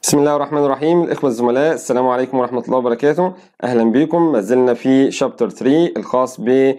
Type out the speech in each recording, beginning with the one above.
بسم الله الرحمن الرحيم الإخوة الزملاء السلام عليكم ورحمة الله وبركاته أهلا بكم ما زلنا في شابتر 3 الخاص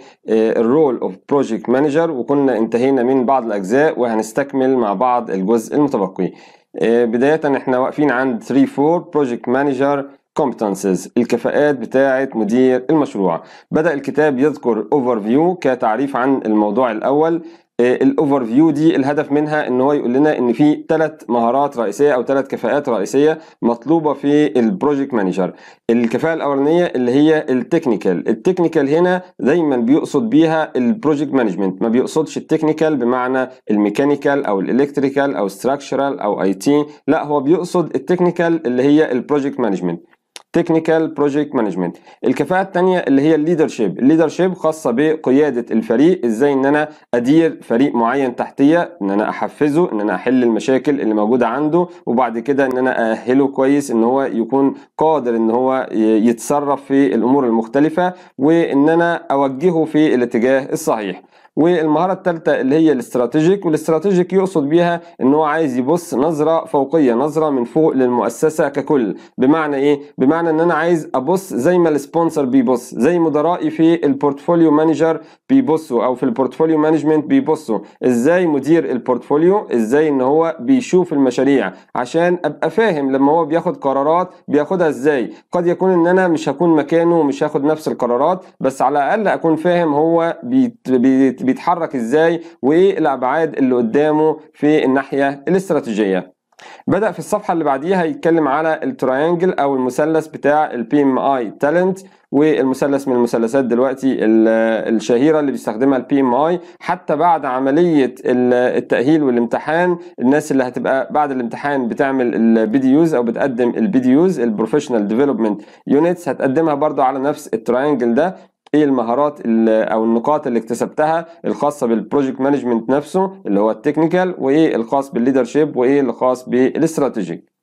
بالرول اوف بروجكت مانجر وكنا انتهينا من بعض الأجزاء وهنستكمل مع بعض الجزء المتبقي آه، بداية احنا واقفين عند 3 4 بروجكت مانجر competences الكفاءات بتاعة مدير المشروع بدأ الكتاب يذكر overview كتعريف عن الموضوع الأول الاوفر فيو دي الهدف منها ان هو يقول لنا ان في ثلاث مهارات رئيسيه او ثلاث كفاءات رئيسيه مطلوبه في البروجكت مانجر الكفاءه الاولانيه اللي هي التكنيكال التكنيكال هنا دايما بيقصد بيها البروجكت مانجمنت ما بيقصدش التكنيكال بمعنى الميكانيكال او الالكتريكال او ستراكشرال او اي تي لا هو بيقصد التكنيكال اللي هي البروجكت مانجمنت تكنيكال بروجكت مانجمنت الكفاءه الثانيه اللي هي الليدرشيب الليدرشيب خاصه بقياده الفريق ازاي ان انا ادير فريق معين تحتيه ان انا احفزه ان انا احل المشاكل اللي موجوده عنده وبعد كده ان انا ااهله كويس ان هو يكون قادر ان هو يتصرف في الامور المختلفه وان انا اوجهه في الاتجاه الصحيح والمهارة الثالثة اللي هي الاستراتيجيك والاستراتيجيك يقصد بيها ان هو عايز يبص نظرة فوقية نظرة من فوق للمؤسسة ككل بمعنى ايه بمعنى ان انا عايز ابص زي ما السبونسر بيبص زي مدرائي في البورتفوليو مانجر بيبصوا او في البورتفوليو مانجمنت بيبصوا ازاي مدير البورتفوليو ازاي ان هو بيشوف المشاريع عشان ابقى فاهم لما هو بياخد قرارات بياخدها ازاي قد يكون ان انا مش هكون مكانه ومش هاخد نفس القرارات بس على الاقل اكون فاهم هو بيت بيت بيتحرك ازاي وايه الابعاد اللي قدامه في الناحيه الاستراتيجيه بدأ في الصفحة اللي بعديها يتكلم على التراينجل أو المثلث بتاع البي ام اي تالنت والمثلث من المثلثات دلوقتي الشهيرة اللي بيستخدمها البي ام اي حتى بعد عملية التأهيل والامتحان الناس اللي هتبقى بعد الامتحان بتعمل البي دي يوز أو بتقدم البي دي يوز البروفيشنال ديفلوبمنت يونتس هتقدمها برضو على نفس التراينجل ده ايه المهارات او النقاط اللي اكتسبتها الخاصه بالبروجكت مانجمنت نفسه اللي هو التكنيكال وايه الخاص بالليدرشيب وايه الخاص بالاستراتيجيك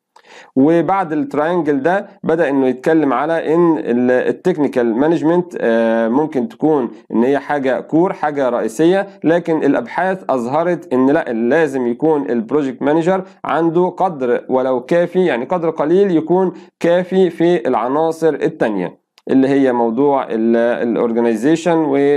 وبعد التراينجل ده بدا انه يتكلم على ان التكنيكال مانجمنت ممكن تكون ان هي حاجه كور حاجه رئيسيه لكن الابحاث اظهرت ان لا لازم يكون البروجكت مانجر عنده قدر ولو كافي يعني قدر قليل يكون كافي في العناصر الثانيه اللي هي موضوع الاورجنايزيشن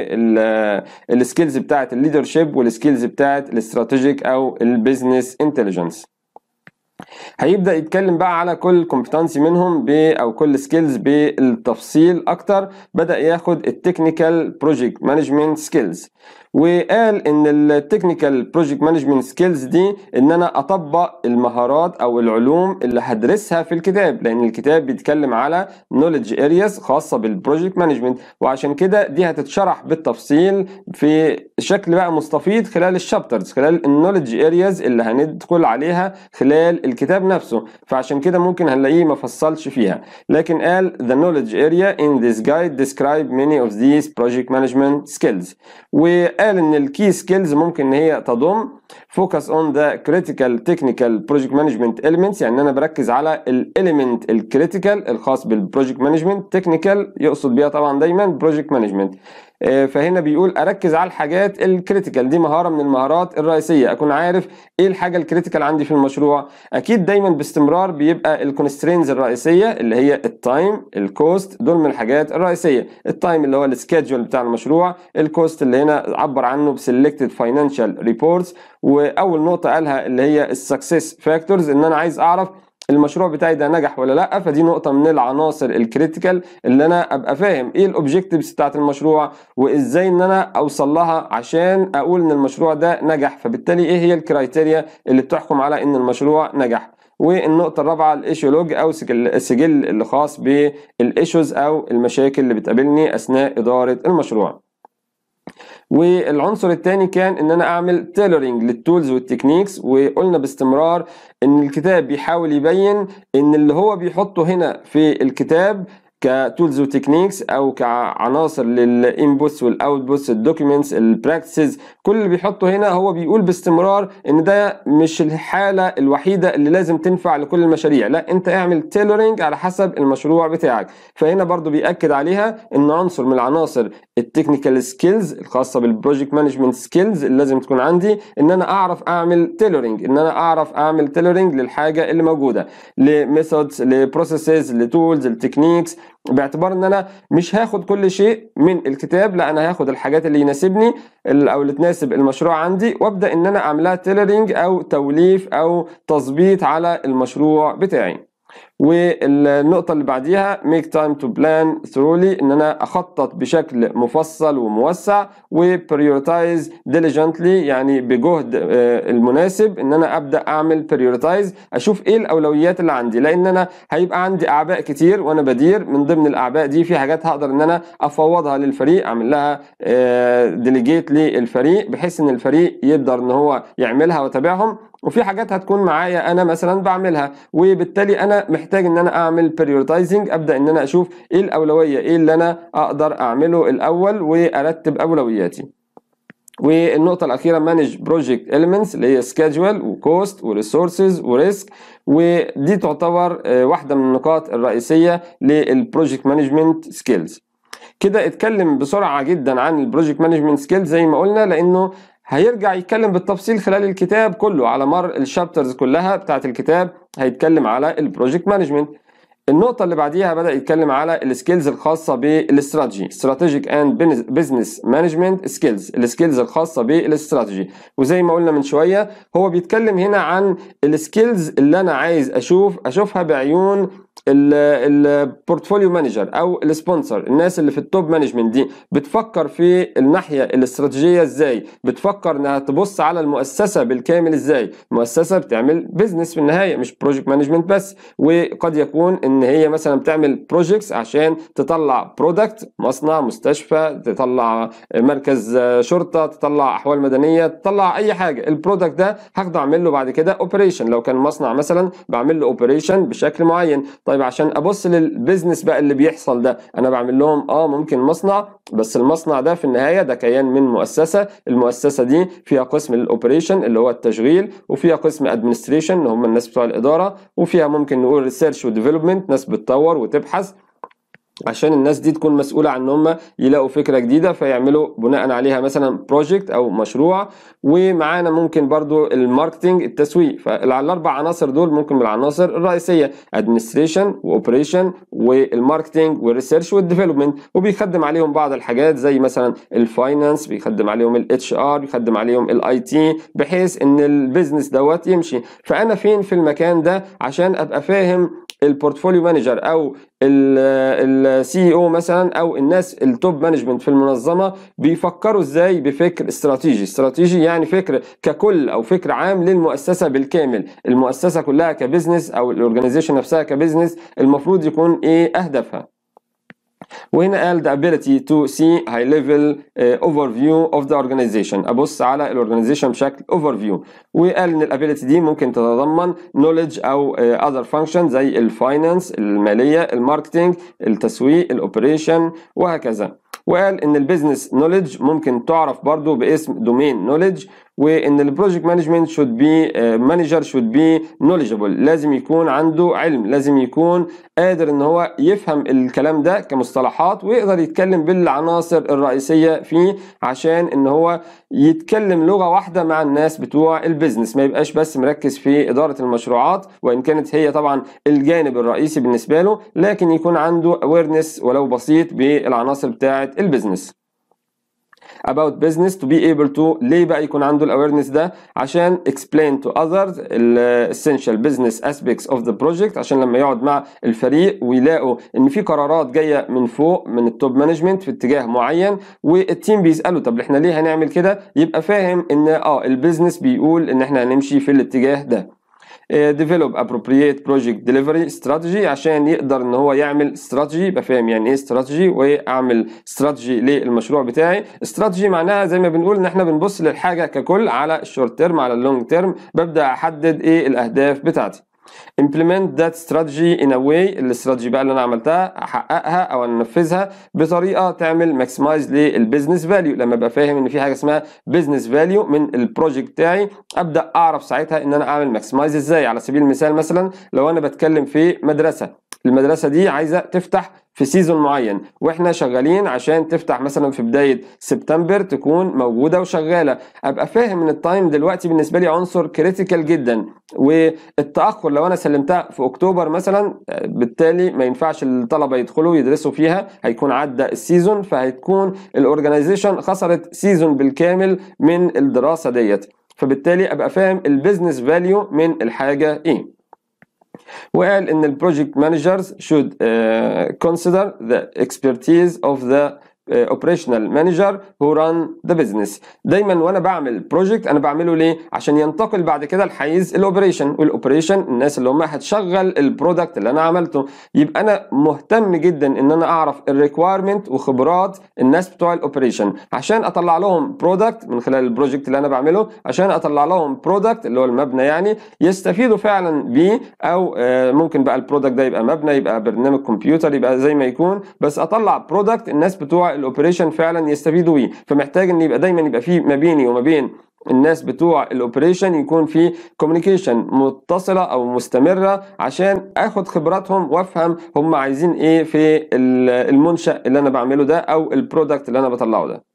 والسكيلز بتاعت الليدرشيب والسكيلز بتاعت الاستراتيجيك او البيزنس انتليجنس هيبدا يتكلم بقى على كل كومبتنسي منهم ب او كل سكيلز بالتفصيل اكتر بدا ياخد التكنيكال بروجكت مانجمنت سكيلز وقال ان التكنيكال بروجكت مانجمنت سكيلز دي ان انا اطبق المهارات او العلوم اللي هدرسها في الكتاب لان الكتاب بيتكلم على نوليدج ارياز خاصه بالبروجكت مانجمنت وعشان كده دي هتتشرح بالتفصيل في شكل بقى مستفيض خلال الشابترز خلال النوليدج ارياز اللي هندخل عليها خلال الكتاب نفسه فعشان كده ممكن هنلاقيه ما فصلش فيها لكن قال the knowledge area in this guide describe many of these project management skills وقال قال ان الكي سكيلز ممكن ان هي تضم فوكس اون ذا كريتيكال تكنيكال بروجكت مانجمنت اليمنتس يعني انا بركز على الاليمنت الكريتيكال الخاص بالبروجكت مانجمنت تكنيكال يقصد بيها طبعا دايما بروجكت مانجمنت فهنا بيقول اركز على الحاجات الكريتيكال دي مهاره من المهارات الرئيسيه اكون عارف ايه الحاجه الكريتيكال عندي في المشروع اكيد دايما باستمرار بيبقى الكونسترينز الرئيسيه اللي هي التايم الكوست دول من الحاجات الرئيسيه التايم اللي هو السكيدجول بتاع المشروع الكوست اللي هنا عبر عنه بسلكتد فاينانشال ريبورتس واول نقطه قالها اللي هي السكسس فاكتورز ان انا عايز اعرف المشروع بتاعي ده نجح ولا لا فدي نقطه من العناصر الكريتيكال اللي انا ابقى فاهم ايه الاوبجكتيفز بتاعت المشروع وازاي ان انا اوصل لها عشان اقول ان المشروع ده نجح فبالتالي ايه هي الكرايتيريا اللي بتحكم على ان المشروع نجح والنقطة الرابعة الايشولوج أو السجل اللي خاص بالايشوز أو المشاكل اللي بتقابلني أثناء إدارة المشروع. والعنصر الثاني كان ان انا اعمل تيلرنج للتولز والتكنيكس وقلنا باستمرار ان الكتاب بيحاول يبين ان اللي هو بيحطه هنا في الكتاب كتولز وتكنيكس او كعناصر للانبوتس والاوتبوتس الدوكيومنتس البراكتسز كل اللي بيحطه هنا هو بيقول باستمرار ان ده مش الحاله الوحيده اللي لازم تنفع لكل المشاريع لا انت اعمل تيلورنج على حسب المشروع بتاعك فهنا برضو بياكد عليها ان عنصر من العناصر التكنيكال سكيلز الخاصه بالبروجكت مانجمنت سكيلز اللي لازم تكون عندي ان انا اعرف اعمل تيلورنج ان انا اعرف اعمل تيلورنج للحاجه اللي موجوده لميثودز لبروسيسز لتولز لتكنيكس باعتبار ان انا مش هاخد كل شيء من الكتاب لا انا هاخد الحاجات اللي يناسبني او اللي تناسب المشروع عندي وابدا ان انا اعملها تيلرنج او توليف او تظبيط على المشروع بتاعي والنقطة اللي بعديها make time to plan thoroughly ان انا اخطط بشكل مفصل وموسع و prioritize diligently يعني بجهد المناسب ان انا ابدا اعمل prioritize اشوف ايه الاولويات اللي عندي لان انا هيبقى عندي اعباء كتير وانا بدير من ضمن الاعباء دي في حاجات هقدر ان انا افوضها للفريق اعمل لها ديليجيت للفريق بحيث ان الفريق يقدر ان هو يعملها وتابعهم وفي حاجات هتكون معايا انا مثلا بعملها وبالتالي انا محتاج ان انا اعمل بريورتايزنج ابدا ان انا اشوف ايه الاولويه ايه اللي انا اقدر اعمله الاول وارتب اولوياتي والنقطة الأخيرة مانج بروجكت elements اللي هي سكادجوال وكوست وريسورسز وريسك ودي تعتبر واحدة من النقاط الرئيسية للبروجكت مانجمنت سكيلز كده اتكلم بسرعة جدا عن البروجكت مانجمنت سكيلز زي ما قلنا لأنه هيرجع يتكلم بالتفصيل خلال الكتاب كله على مر الشابترز كلها بتاعت الكتاب هيتكلم على البروجكت مانجمنت النقطة اللي بعديها بدأ يتكلم على السكيلز الخاصة بالاستراتيجي استراتيجيك اند بزنس مانجمنت سكيلز السكيلز الخاصة بالاستراتيجي وزي ما قلنا من شوية هو بيتكلم هنا عن السكيلز اللي أنا عايز أشوف أشوفها بعيون البورتفوليو مانجر او السبونسر الناس اللي في التوب مانجمنت دي بتفكر في الناحيه الاستراتيجيه ازاي بتفكر انها تبص على المؤسسه بالكامل ازاي المؤسسه بتعمل بزنس في النهايه مش بروجكت مانجمنت بس وقد يكون ان هي مثلا بتعمل بروجكتس عشان تطلع برودكت مصنع مستشفى تطلع مركز شرطه تطلع احوال مدنيه تطلع اي حاجه البرودكت ده هاخده اعمل له بعد كده اوبريشن لو كان مصنع مثلا بعمل له اوبريشن بشكل معين طيب عشان ابص للبيزنس بقى اللي بيحصل ده انا بعمل لهم اه ممكن مصنع بس المصنع ده في النهايه ده كيان من مؤسسه المؤسسه دي فيها قسم الاوبريشن اللي هو التشغيل وفيها قسم ادمنستريشن اللي هم الناس بتوع الاداره وفيها ممكن نقول ريسيرش وديفلوبمنت ناس بتطور وتبحث عشان الناس دي تكون مسؤولة عن ان هم يلاقوا فكرة جديدة فيعملوا بناء عليها مثلا بروجكت او مشروع ومعانا ممكن برضو الماركتينج التسويق فالاربع عناصر دول ممكن من العناصر الرئيسية ادمنستريشن واوبريشن والماركتينج والريسيرش والديفلوبمنت وبيخدم عليهم بعض الحاجات زي مثلا الفاينانس بيخدم عليهم الاتش ار بيخدم عليهم الاي تي بحيث ان البيزنس دوت يمشي فانا فين في المكان ده عشان ابقى فاهم البورتفوليو مانجر او السي او مثلا او الناس التوب مانجمنت في المنظمه بيفكروا ازاي بفكر استراتيجي استراتيجي يعني فكر ككل او فكر عام للمؤسسه بالكامل المؤسسه كلها كبزنس او الاورجانيزيشن نفسها كبزنس المفروض يكون ايه اهدافها وهنا قال the ability to see high level uh, overview of the organization ابص على الاورجانيزيشن بشكل overview وقال ان الابيليتي دي ممكن تتضمن knowledge او uh, other function زي الفاينانس الماليه الماركتينج التسويق الاوبريشن وهكذا وقال ان البيزنس نوليدج ممكن تعرف برضو باسم دومين نوليدج وان البروجكت مانجمنت شود بي مانجر شود بي نوليجبل لازم يكون عنده علم لازم يكون قادر ان هو يفهم الكلام ده كمصطلحات ويقدر يتكلم بالعناصر الرئيسيه فيه عشان ان هو يتكلم لغه واحده مع الناس بتوع البيزنس ما يبقاش بس مركز في اداره المشروعات وان كانت هي طبعا الجانب الرئيسي بالنسبه له لكن يكون عنده اويرنس ولو بسيط بالعناصر بتاعه البيزنس about business to be able to ليه بقى يكون عنده الاويرنس ده عشان explain to others ال essential business aspects of the project عشان لما يقعد مع الفريق ويلاقوا ان في قرارات جايه من فوق من التوب مانجمنت في اتجاه معين والتيم بيسالوا طب احنا ليه هنعمل كده يبقى فاهم ان اه البيزنس بيقول ان احنا هنمشي في الاتجاه ده ديفلوب ابروبريت بروجكت ديليفري استراتيجي عشان يقدر ان هو يعمل استراتيجي يبقى فاهم يعني ايه استراتيجي واعمل استراتيجي للمشروع بتاعي استراتيجي معناها زي ما بنقول ان احنا بنبص للحاجه ككل على الشورت تيرم على اللونج تيرم ببدا احدد ايه الاهداف بتاعتي implement that strategy in a way الاستراتيجي بقى اللي انا عملتها احققها او انفذها بطريقه تعمل ماكسمايز للبيزنس فاليو لما ابقى فاهم ان في حاجه اسمها بيزنس فاليو من البروجكت بتاعي ابدا اعرف ساعتها ان انا اعمل ماكسمايز ازاي على سبيل المثال مثلا لو انا بتكلم في مدرسه المدرسه دي عايزه تفتح في سيزون معين واحنا شغالين عشان تفتح مثلا في بدايه سبتمبر تكون موجوده وشغاله ابقى فاهم ان التايم دلوقتي بالنسبه لي عنصر كريتيكال جدا والتاخر لو انا سلمتها في اكتوبر مثلا بالتالي ما ينفعش الطلبه يدخلوا يدرسوا فيها هيكون عدى السيزون فهتكون الاورجنايزيشن خسرت سيزون بالكامل من الدراسه ديت فبالتالي ابقى فاهم البيزنس فاليو من الحاجه ايه وقال ان البروجكت مانجرز should uh, consider the expertise of the اوبريشنال مانجر هو ران ذا بزنس دايما وانا بعمل بروجكت انا بعمله ليه عشان ينتقل بعد كده لحيز الاوبريشن والاوبريشن الناس اللي هم هتشغل البرودكت اللي انا عملته يبقى انا مهتم جدا ان انا اعرف الريكويرمنت وخبرات الناس بتوع الاوبريشن عشان اطلع لهم برودكت من خلال البروجكت اللي انا بعمله عشان اطلع لهم برودكت اللي هو المبنى يعني يستفيدوا فعلا بيه او ممكن بقى البرودكت ده يبقى مبنى يبقى برنامج كمبيوتر يبقى زي ما يكون بس اطلع برودكت الناس بتوع الاوبريشن فعلا يستفيدوا بيه فمحتاج ان يبقى دايما يبقى في ما بيني وما بين الناس بتوع الاوبريشن يكون في كوميونيكيشن متصله او مستمره عشان اخد خبراتهم وافهم هم عايزين ايه في المنشا اللي انا بعمله ده او البرودكت اللي انا بطلعه ده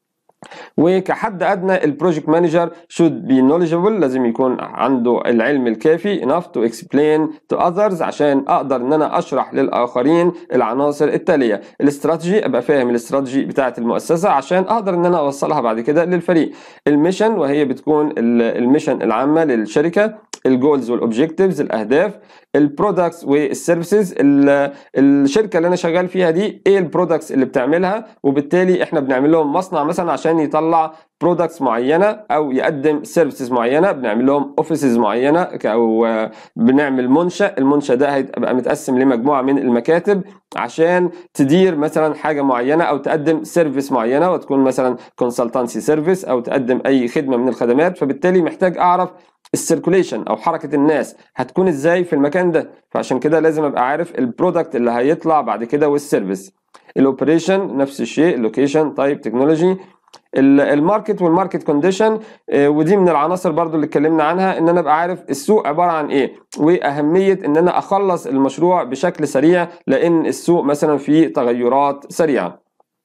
وكحد ادنى البروجكت مانجر should be knowledgeable لازم يكون عنده العلم الكافي enough to explain to others عشان اقدر ان انا اشرح للاخرين العناصر التاليه الاستراتيجي ابقى فاهم الاستراتيجي بتاعه المؤسسه عشان اقدر ان انا اوصلها بعد كده للفريق الميشن وهي بتكون الميشن العامه للشركه الجولز والاوبجكتيفز الاهداف البرودكتس والسيرفيسز الشركه اللي انا شغال فيها دي ايه البرودكتس اللي بتعملها وبالتالي احنا بنعمل لهم مصنع مثلا عشان يطلع برودكتس معينه او يقدم سيرفيسز معينه بنعمل لهم اوفيسز معينه او بنعمل منشا المنشا ده هيبقى متقسم لمجموعه من المكاتب عشان تدير مثلا حاجه معينه او تقدم سيرفيس معينه وتكون مثلا كونسلتانسي سيرفيس او تقدم اي خدمه من الخدمات فبالتالي محتاج اعرف السيركوليشن او حركه الناس هتكون ازاي في المكان ده فعشان كده لازم ابقى عارف البرودكت اللي هيطلع بعد كده والسيرفيس الاوبريشن نفس الشيء اللوكيشن تايب تكنولوجي الماركت والماركت كونديشن ودي من العناصر برضو اللي اتكلمنا عنها ان انا ابقى عارف السوق عباره عن ايه واهميه ان انا اخلص المشروع بشكل سريع لان السوق مثلا فيه تغيرات سريعه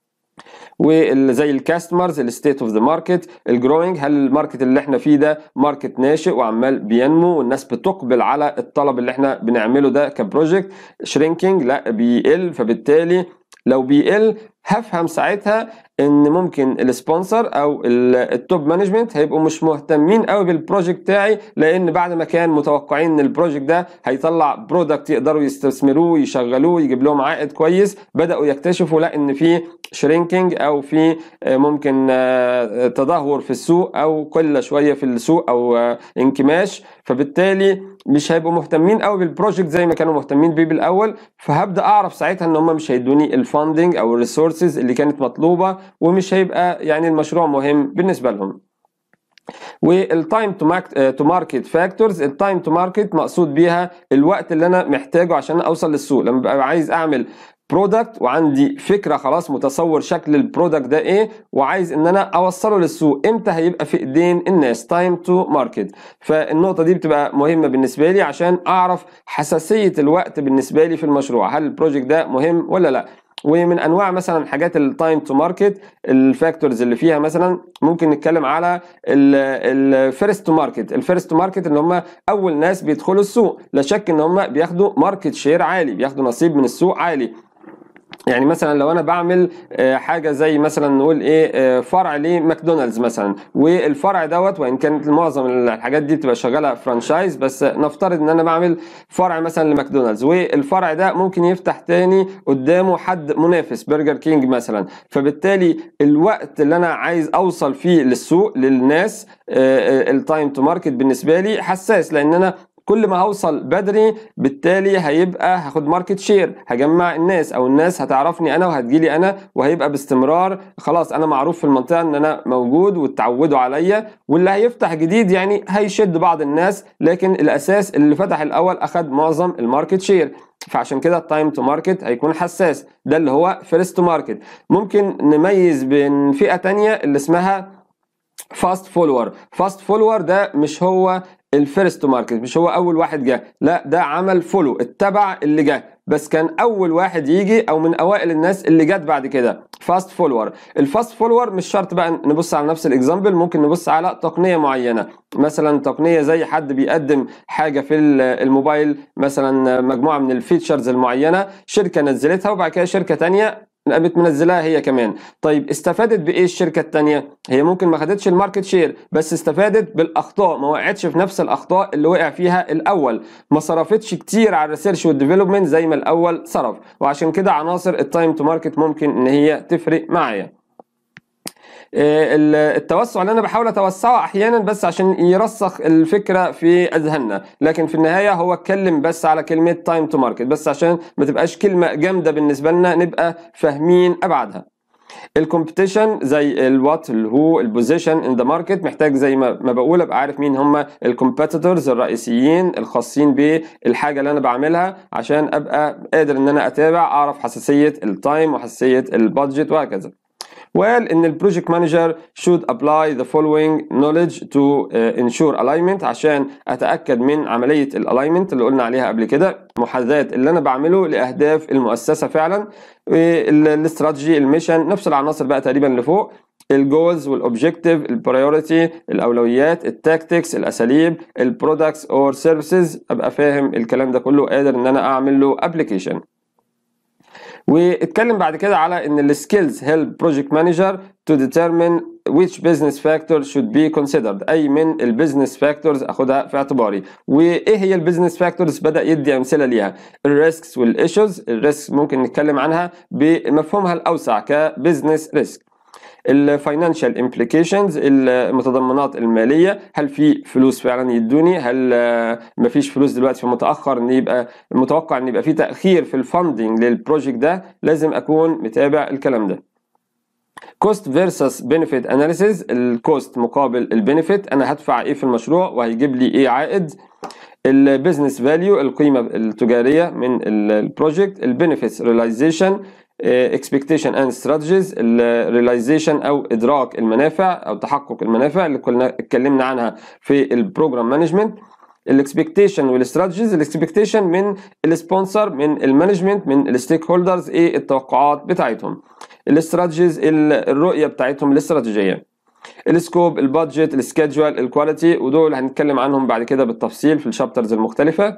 وزي الكاستمرز الستيت اوف ذا ماركت الجروينج هل الماركت اللي احنا فيه ده ماركت ناشئ وعمال بينمو والناس بتقبل على الطلب اللي احنا بنعمله ده كبروجكت شرينكينج لا بيقل فبالتالي لو بيقل هفهم ساعتها ان ممكن السبونسر او التوب مانجمنت هيبقوا مش مهتمين قوي بالبروجكت بتاعي لان بعد ما كان متوقعين ان البروجكت ده هيطلع برودكت يقدروا يستثمروه يشغلوه يجيب لهم عائد كويس بداوا يكتشفوا لا ان في شرينكينج او في ممكن تدهور في السوق او قله شويه في السوق او انكماش فبالتالي مش هيبقوا مهتمين قوي بالبروجكت زي ما كانوا مهتمين بيه بالاول فهبدا اعرف ساعتها ان هم مش هيدوني الفاندنج او الريسورسز اللي كانت مطلوبه ومش هيبقى يعني المشروع مهم بالنسبه لهم والتايم تو ماركت فاكتورز التايم تو ماركت مقصود بيها الوقت اللي انا محتاجه عشان اوصل للسوق لما ببقى عايز اعمل برودكت وعندي فكره خلاص متصور شكل البرودكت ده ايه وعايز ان انا اوصله للسوق امتى هيبقى في ايدين الناس تايم تو ماركت فالنقطه دي بتبقى مهمه بالنسبه لي عشان اعرف حساسيه الوقت بالنسبه لي في المشروع هل البروجكت ده مهم ولا لا ومن انواع مثلا حاجات التايم تو ماركت الفاكتورز اللي فيها مثلا ممكن نتكلم على الفيرست تو ماركت الفيرست تو ماركت ان هم اول ناس بيدخلوا السوق لا شك ان هم بياخدوا ماركت شير عالي بياخدوا نصيب من السوق عالي يعني مثلا لو انا بعمل حاجه زي مثلا نقول ايه فرع لماكدونالدز مثلا والفرع دوت وان كانت معظم الحاجات دي بتبقى شغاله فرانشايز بس نفترض ان انا بعمل فرع مثلا لماكدونالدز والفرع ده ممكن يفتح تاني قدامه حد منافس برجر كينج مثلا فبالتالي الوقت اللي انا عايز اوصل فيه للسوق للناس التايم تو ماركت بالنسبه لي حساس لان انا كل ما هوصل بدري بالتالي هيبقى هاخد ماركت شير هجمع الناس او الناس هتعرفني انا وهتجيلي انا وهيبقى باستمرار خلاص انا معروف في المنطقه ان انا موجود واتعودوا عليا واللي هيفتح جديد يعني هيشد بعض الناس لكن الاساس اللي فتح الاول اخد معظم الماركت شير فعشان كده التايم تو ماركت هيكون حساس ده اللي هو فيرست تو ماركت ممكن نميز بين فئه تانية اللي اسمها فاست فولور فاست فولور ده مش هو الفيرست تو ماركت مش هو اول واحد جه لا ده عمل فولو اتبع اللي جه بس كان اول واحد يجي او من اوائل الناس اللي جت بعد كده فاست فولور الفاست فولور مش شرط بقى نبص على نفس الاكزامبل ممكن نبص على تقنيه معينه مثلا تقنيه زي حد بيقدم حاجه في الموبايل مثلا مجموعه من الفيتشرز المعينه شركه نزلتها وبعد كده شركه تانية قامت منزلاها هي كمان طيب استفادت بايه الشركه الثانيه هي ممكن ما خدتش الماركت شير بس استفادت بالاخطاء ما وقعتش في نفس الاخطاء اللي وقع فيها الاول ما صرفتش كتير على الريسيرش والديفلوبمنت زي ما الاول صرف وعشان كده عناصر التايم تو ماركت ممكن ان هي تفرق معايا التوسع اللي انا بحاول اتوسعه احيانا بس عشان يرسخ الفكره في اذهاننا لكن في النهايه هو اتكلم بس على كلمه تايم تو ماركت بس عشان ما تبقاش كلمه جامده بالنسبه لنا نبقى فاهمين ابعادها الكومبيتيشن زي الوات الهو البوزيشن ان ذا ماركت محتاج زي ما ما بقول ابقى عارف مين هم الكومبيتيتورز الرئيسيين الخاصين بالحاجه اللي انا بعملها عشان ابقى قادر ان انا اتابع اعرف حساسيه التايم وحساسيه البادجت وهكذا وقال ان البروجكت مانجر should apply the following knowledge to uh, ensure alignment عشان اتاكد من عمليه الالاينمنت اللي قلنا عليها قبل كده محاذاه اللي انا بعمله لاهداف المؤسسه فعلا الاستراتيجي الميشن نفس العناصر بقى تقريبا اللي فوق الجولز والاوبجيكتيف البرايورتي الاولويات التاكتكس الاساليب البرودكتس اور سيرفيسز ابقى فاهم الكلام ده كله قادر ان انا اعمل له ابلكيشن واتكلم بعد كده على ان السكيلز هيلب بروجكت مانجر to determine which business factor should be considered اي من البيزنس فاكتورز اخدها في اعتباري وايه هي البيزنس فاكتورز بدا يدي امثله ليها الريسكس والايشوز الريسك ممكن نتكلم عنها بمفهومها الاوسع كبزنس ريسك الفاينانشال امبليكيشنز المتضمنات الماليه هل في فلوس فعلا يدوني هل مفيش فلوس دلوقتي فمتاخر ان يبقى متوقع ان يبقى في تاخير في الفاندنج للبروجكت ده لازم اكون متابع الكلام ده كوست فيرسس بنفيت اناليسيز الكوست مقابل البنفيت انا هدفع ايه في المشروع وهيجيب لي ايه عائد البيزنس فاليو القيمه التجاريه من البروجكت البنفيتس ريلايزيشن اكسبكتيشن اند ستراتيجيز الريلايزيشن او ادراك المنافع او تحقق المنافع اللي كنا اتكلمنا عنها في البروجرام مانجمنت الاكسبكتيشن والاستراتيجيز الاكسبكتيشن من السبونسر من المانجمنت من الستيك هولدرز ايه التوقعات بتاعتهم الاستراتيجيز الرؤيه بتاعتهم الاستراتيجيه السكوب البادجت السكيدجول الكواليتي ودول هنتكلم عنهم بعد كده بالتفصيل في الشابترز المختلفه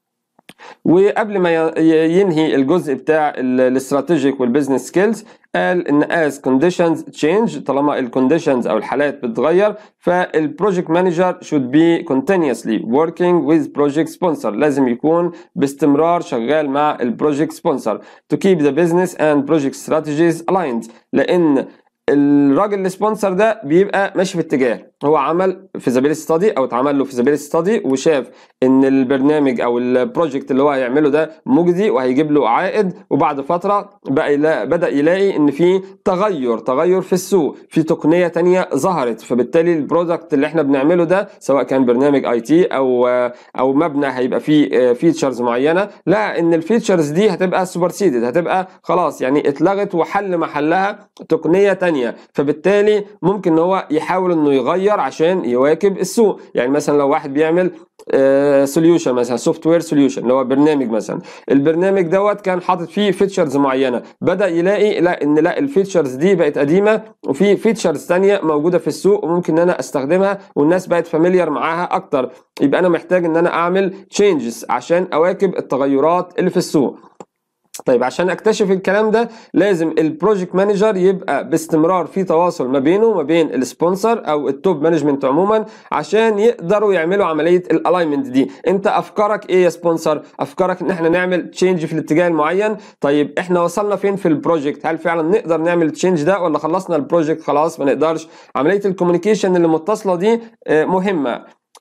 وقبل ما ينهي الجزء بتاع الاستراتيجيك والبزنس سكيلز قال ان as conditions change طالما الكونديشنز او الحالات بتتغير فالبروجكت مانجر should be continuously working with project sponsor لازم يكون باستمرار شغال مع البروجكت سبونسر to keep the business and project strategies aligned لان الراجل السبونسر ده بيبقى ماشي في اتجاه هو عمل فيزابيلتي ستادي او اتعمل له فيزابيلتي ستادي وشاف ان البرنامج او البروجكت اللي هو هيعمله ده مجدي وهيجيب له عائد وبعد فتره بقى يلا بدا يلاقي ان في تغير تغير في السوق في تقنيه تانية ظهرت فبالتالي البرودكت اللي احنا بنعمله ده سواء كان برنامج اي تي او او مبنى هيبقى فيه فيتشرز معينه لا ان الفيتشرز دي هتبقى سوبر سيدد هتبقى خلاص يعني اتلغت وحل محلها تقنيه تانية فبالتالي ممكن ان هو يحاول انه يغير عشان يواكب السوق يعني مثلا لو واحد بيعمل سوليوشن مثلا سوفت وير سوليوشن اللي هو برنامج مثلا البرنامج دوت كان حاطط فيه فيتشرز معينه بدا يلاقي لا ان لا الفيتشرز دي بقت قديمه وفي فيتشرز ثانيه موجوده في السوق وممكن ان انا استخدمها والناس بقت فاميليار معاها اكتر يبقى انا محتاج ان انا اعمل تشينجز عشان اواكب التغيرات اللي في السوق طيب عشان اكتشف الكلام ده لازم البروجكت مانجر يبقى باستمرار في تواصل ما بينه وما بين السبونسر او التوب مانجمنت عموما عشان يقدروا يعملوا عمليه الالاينمنت دي انت افكارك ايه يا سبونسر افكارك ان احنا نعمل تشينج في الاتجاه المعين طيب احنا وصلنا فين في البروجكت هل فعلا نقدر نعمل تشينج ده ولا خلصنا البروجكت خلاص ما نقدرش عمليه الكوميونيكيشن اللي متصله دي مهمه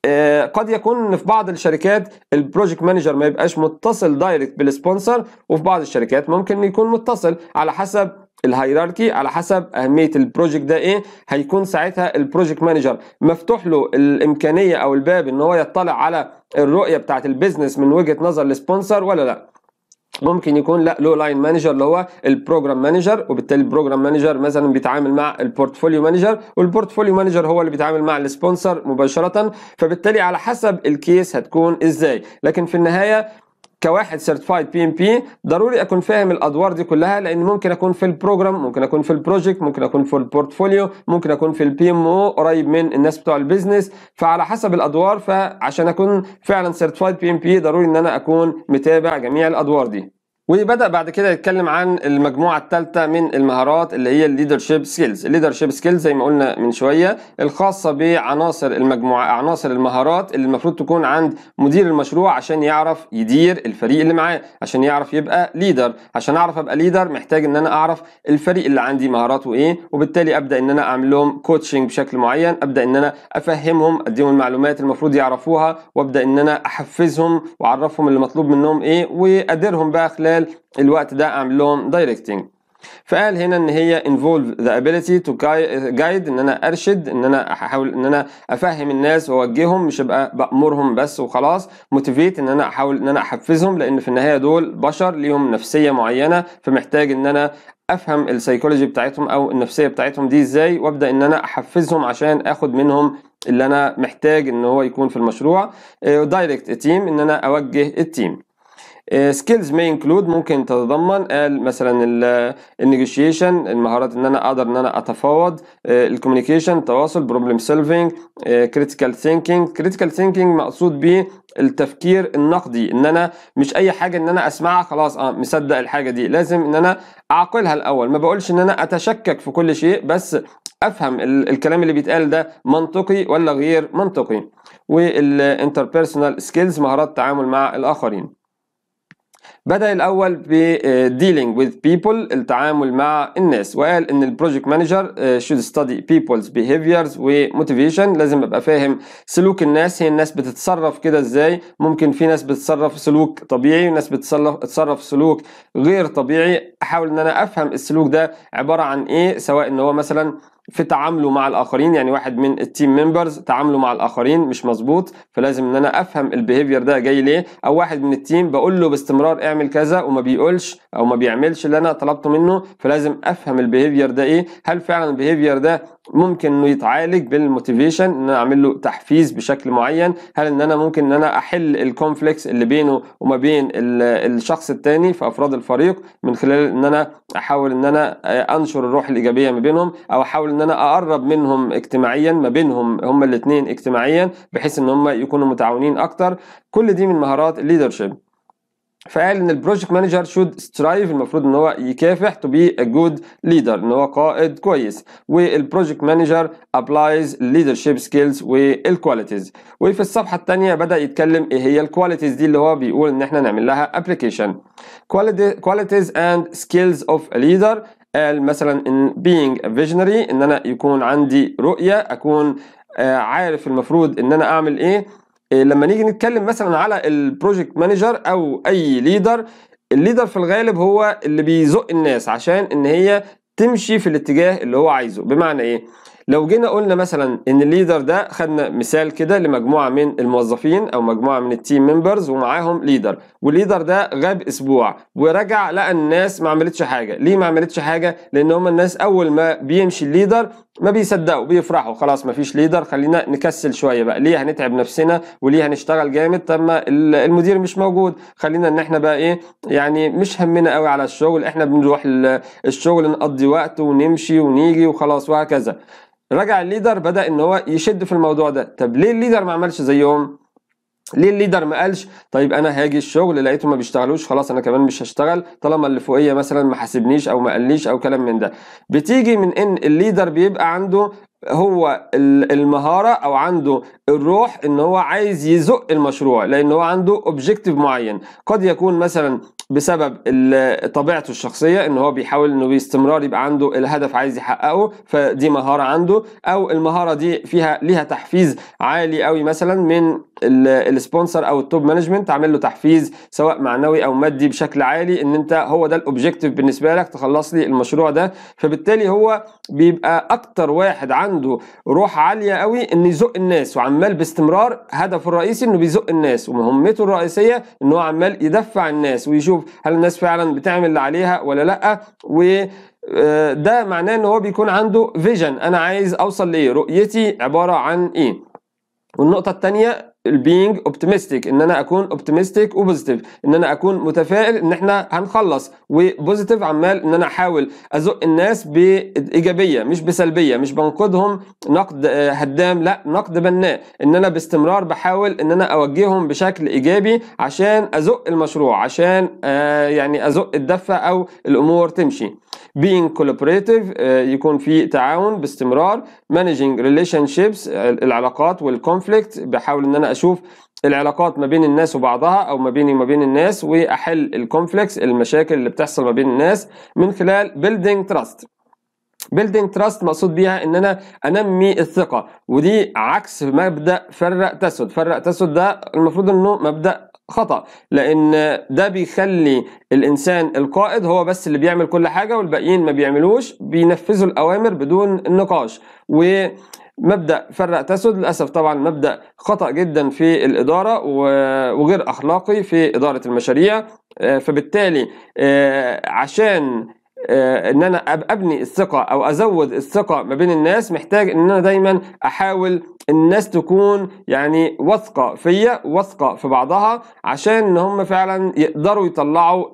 آه، قد يكون إن في بعض الشركات البروجكت مانجر ما يبقاش متصل دايركت بالسبونسر وفي بعض الشركات ممكن يكون متصل على حسب الهيراركي على حسب اهميه البروجكت ده ايه هيكون ساعتها البروجكت مانجر مفتوح له الامكانيه او الباب ان هو يطلع على الرؤيه بتاعه البيزنس من وجهه نظر السبونسر ولا لا ممكن يكون لا له لاين مانجر اللي هو البروجرام مانجر وبالتالي البروجرام مانجر مثلا بيتعامل مع البورتفوليو مانجر والبورتفوليو مانجر هو اللي بيتعامل مع السبونسر مباشره فبالتالي على حسب الكيس هتكون ازاي لكن في النهايه كواحد سيرتيفايد بي ام بي ضروري اكون فاهم الادوار دي كلها لان ممكن اكون في البروجرام ممكن اكون في البروجكت ممكن اكون في البورتفوليو ممكن اكون في البي ام او قريب من الناس بتوع البيزنس فعلى حسب الادوار فعشان اكون فعلا سيرتيفايد بي ام بي ضروري ان انا اكون متابع جميع الادوار دي وبدا بعد كده يتكلم عن المجموعه الثالثه من المهارات اللي هي الليدرشيب سكيلز الليدرشيب سكيلز زي ما قلنا من شويه الخاصه بعناصر المجموعه عناصر المهارات اللي المفروض تكون عند مدير المشروع عشان يعرف يدير الفريق اللي معاه عشان يعرف يبقى ليدر عشان اعرف ابقى ليدر محتاج ان انا اعرف الفريق اللي عندي مهاراته ايه وبالتالي ابدا ان انا اعمل لهم كوتشنج بشكل معين ابدا ان انا افهمهم اديهم المعلومات المفروض يعرفوها وابدا ان انا احفزهم واعرفهم اللي مطلوب منهم ايه واديرهم بقى خلال الوقت ده اعمل لهم دايركتنج فقال هنا ان هي involve the ability to guide ان انا ارشد ان انا احاول ان انا افهم الناس واوجههم مش ابقى بامرهم بس وخلاص موتيفيت ان انا احاول ان انا احفزهم لان في النهايه دول بشر ليهم نفسيه معينه فمحتاج ان انا افهم السيكولوجي بتاعتهم او النفسيه بتاعتهم دي ازاي وابدا ان انا احفزهم عشان اخد منهم اللي انا محتاج ان هو يكون في المشروع دايركت تيم ان انا اوجه التيم سكيلز may انكلود ممكن تتضمن قال مثلا النيجوشيشن المهارات ان انا اقدر ان انا اتفاوض الكوميونيكيشن التواصل بروبلم سولفينج كريتيكال ثينكينج كريتيكال ثينكينج مقصود بيه التفكير النقدي ان انا مش اي حاجه ان انا اسمعها خلاص اه مصدق الحاجه دي لازم ان انا اعقلها الاول ما بقولش ان انا اتشكك في كل شيء بس افهم الكلام اللي بيتقال ده منطقي ولا غير منطقي والانتربيرسونال سكيلز مهارات التعامل مع الاخرين بدأ الأول ب dealing with people التعامل مع الناس وقال إن البروجكت مانجر should study people's behaviors و motivation لازم أبقى فاهم سلوك الناس هي الناس بتتصرف كده إزاي ممكن في ناس بتتصرف سلوك طبيعي وناس بتتصرف سلوك غير طبيعي أحاول إن أنا أفهم السلوك ده عبارة عن إيه سواء إن هو مثلا في تعامله مع الاخرين يعني واحد من التيم ممبرز تعامله مع الاخرين مش مظبوط فلازم ان انا افهم البيهيفير ده جاي ليه او واحد من التيم بقول له باستمرار اعمل كذا وما بيقولش او ما بيعملش اللي انا طلبته منه فلازم افهم البيهيفير ده ايه هل فعلا البيهيفير ده ممكن انه يتعالج بالموتيفيشن ان انا اعمل له تحفيز بشكل معين هل ان انا ممكن ان انا احل الكونفليكس اللي بينه وما بين الشخص التاني في افراد الفريق من خلال ان انا احاول ان انا انشر الروح الايجابيه ما بينهم او احاول ان انا اقرب منهم اجتماعيا ما بينهم هما الاثنين اجتماعيا بحيث ان هم يكونوا متعاونين اكتر كل دي من مهارات الليدرشيب فقال ان البروجكت مانجر شود سترايف المفروض ان هو يكافح تو بي ا جود ليدر ان هو قائد كويس والبروجكت مانجر ابلايز ليدرشيب سكيلز والكواليتيز وفي الصفحه الثانيه بدا يتكلم ايه هي الكواليتيز دي اللي هو بيقول ان احنا نعمل لها ابلكيشن qualities and skills of a leader قال مثلا in being a visionary ان انا يكون عندي رؤيه اكون عارف المفروض ان انا اعمل ايه لما نيجي نتكلم مثلا على البروجكت مانجر او اي ليدر الليدر في الغالب هو اللي بيزق الناس عشان ان هي تمشي في الاتجاه اللي هو عايزه بمعنى ايه لو جينا قلنا مثلا ان الليدر ده خدنا مثال كده لمجموعه من الموظفين او مجموعه من التيم ممبرز ومعاهم ليدر والليدر ده غاب اسبوع ورجع لقى الناس ما عملتش حاجه ليه ما عملتش حاجه لان هم الناس اول ما بيمشي الليدر ما بيصدقوا بيفرحوا خلاص ما فيش ليدر خلينا نكسل شويه بقى ليه هنتعب نفسنا وليه هنشتغل جامد طب ما المدير مش موجود خلينا ان احنا بقى ايه يعني مش همنا قوي على الشغل احنا بنروح الشغل نقضي وقت ونمشي ونيجي وخلاص وهكذا رجع الليدر بدا ان هو يشد في الموضوع ده طب ليه الليدر ما عملش زيهم ليه الليدر ما قالش طيب انا هاجي الشغل لقيته ما بيشتغلوش خلاص انا كمان مش هشتغل طالما اللي فوقيه مثلا ما حاسبنيش او ما قاليش او كلام من ده بتيجي من ان الليدر بيبقى عنده هو المهاره او عنده الروح ان هو عايز يزق المشروع لان هو عنده اوبجيكتيف معين قد يكون مثلا بسبب ال- طبيعته الشخصيه ان هو بيحاول انه باستمرار يبقى عنده الهدف عايز يحققه فدي مهاره عنده او المهاره دي فيها ليها تحفيز عالي قوي مثلا من ال- السبونسر او التوب مانجمنت عامل له تحفيز سواء معنوي او مادي بشكل عالي ان انت هو ده الاوبجيكتيف بالنسبه لك تخلص لي المشروع ده فبالتالي هو بيبقى اكتر واحد عنده روح عاليه قوي ان يزق الناس وعمال باستمرار هدفه الرئيسي انه بيزق الناس ومهمته الرئيسيه ان هو عمال يدفع الناس ويشوف هل الناس فعلا بتعمل اللي عليها ولا لا و آه، ده معناه ان هو بيكون عنده فيجن انا عايز اوصل لايه رؤيتي عباره عن ايه والنقطه الثانيه البينج اوبتيمستيك ان انا اكون اوبتيمستيك وبوزيتيف ان انا اكون متفائل ان احنا هنخلص وبوزيتيف عمال ان انا احاول ازق الناس بايجابيه مش بسلبيه مش بنقدهم نقد آه، هدام لا نقد بناء ان انا باستمرار بحاول ان انا اوجههم بشكل ايجابي عشان ازق المشروع عشان آه، يعني ازق الدفه او الامور تمشي being collaborative آه، يكون في تعاون باستمرار managing relationships آه، العلاقات والكونفليكت بحاول ان انا اشوف العلاقات ما بين الناس وبعضها او ما بيني وما بين الناس واحل الكونفليكتس المشاكل اللي بتحصل ما بين الناس من خلال building trust بيلدينج تراست مقصود بيها ان انا انمي الثقه ودي عكس مبدا فرق تسد فرق تسد ده المفروض انه مبدا خطا لان ده بيخلي الانسان القائد هو بس اللي بيعمل كل حاجه والباقيين ما بيعملوش بينفذوا الاوامر بدون النقاش و مبدا فرق تسد للاسف طبعا مبدا خطا جدا في الاداره و- وغير اخلاقي في اداره المشاريع آه، فبالتالي آه، عشان آه، ان انا أب- ابني الثقه او ازود الثقه ما بين الناس محتاج ان انا دايما احاول الناس تكون يعني واثقه فيا واثقه في بعضها عشان ان هم فعلا يقدروا يطلعوا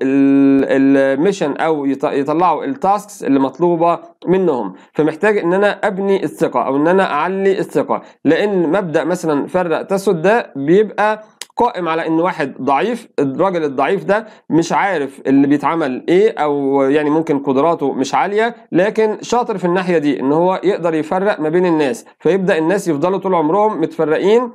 الميشن او يط- يطلعوا التاسكس اللي مطلوبه منهم فمحتاج ان انا ابني الثقه او ان انا اعلي الثقه لان مبدا مثلا فرق تسد ده بيبقى قائم على ان واحد ضعيف الراجل الضعيف ده مش عارف اللي بيتعمل ايه او يعني ممكن قدراته مش عاليه لكن شاطر في الناحيه دي ان هو يقدر يفرق ما بين الناس فيبدا الناس يفضلوا طول عمرهم متفرقين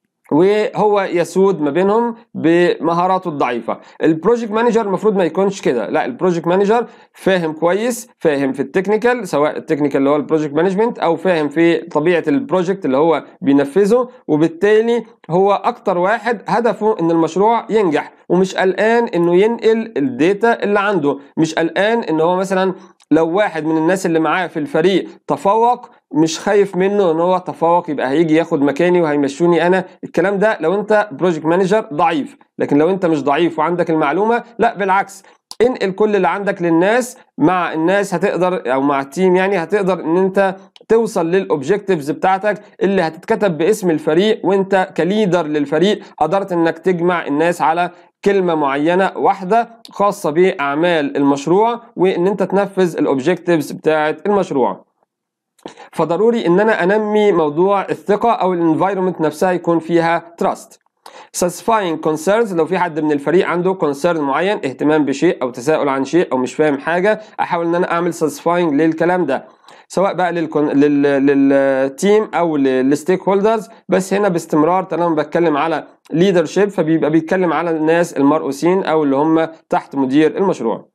وهو يسود ما بينهم بمهاراته الضعيفه البروجكت مانجر المفروض ما يكونش كده لا البروجكت مانجر فاهم كويس فاهم في التكنيكال سواء التكنيكال اللي هو البروجكت مانجمنت او فاهم في طبيعه البروجكت اللي هو بينفذه وبالتالي هو اكتر واحد هدفه ان المشروع ينجح ومش قلقان انه ينقل الداتا اللي عنده مش قلقان ان هو مثلا لو واحد من الناس اللي معاه في الفريق تفوق مش خايف منه ان هو تفوق يبقى هيجي ياخد مكاني وهيمشوني انا الكلام ده لو انت بروجكت مانجر ضعيف لكن لو انت مش ضعيف وعندك المعلومه لا بالعكس انقل كل اللي عندك للناس مع الناس هتقدر او مع التيم يعني هتقدر ان انت توصل للاوبجكتيفز بتاعتك اللي هتتكتب باسم الفريق وانت كليدر للفريق قدرت انك تجمع الناس على كلمه معينه واحده خاصه باعمال المشروع وان انت تنفذ الاوبجكتيفز بتاعه المشروع فضروري ان انا انمي موضوع الثقه او الانفايرمنت نفسها يكون فيها تراست satisfying concerns لو في حد من الفريق عنده concern معين اهتمام بشيء او تساؤل عن شيء او مش فاهم حاجه احاول ان انا اعمل satisfying للكلام ده سواء بقى للكون... لل... للتيم او للستيك هولدرز بس هنا باستمرار طالما بتكلم على leadership فبيبقى بيتكلم على الناس المرؤوسين او اللي هم تحت مدير المشروع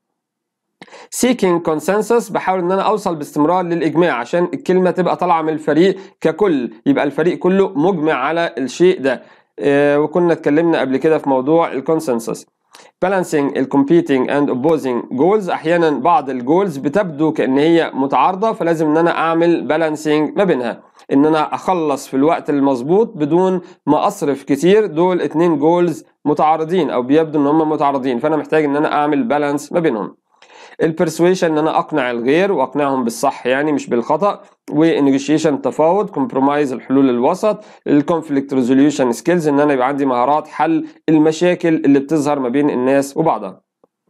seeking consensus بحاول ان انا اوصل باستمرار للاجماع عشان الكلمه تبقى طالعه من الفريق ككل يبقى الفريق كله مجمع على الشيء ده آه، وكنا اتكلمنا قبل كده في موضوع الكونسنسس balancing ال competing and opposing goals احيانا بعض الجولز بتبدو كان هي متعارضه فلازم ان انا اعمل balancing ما بينها ان انا اخلص في الوقت المظبوط بدون ما اصرف كتير دول اتنين جولز متعارضين او بيبدو ان هم متعارضين فانا محتاج ان انا اعمل بالانس ما بينهم البرسويشن ان انا اقنع الغير واقنعهم بالصح يعني مش بالخطا والنيجوشيشن تفاوض كومبرومايز الحلول الوسط الكونفليكت ريزوليوشن سكيلز ان انا يبقى عندي مهارات حل المشاكل اللي بتظهر ما بين الناس وبعضها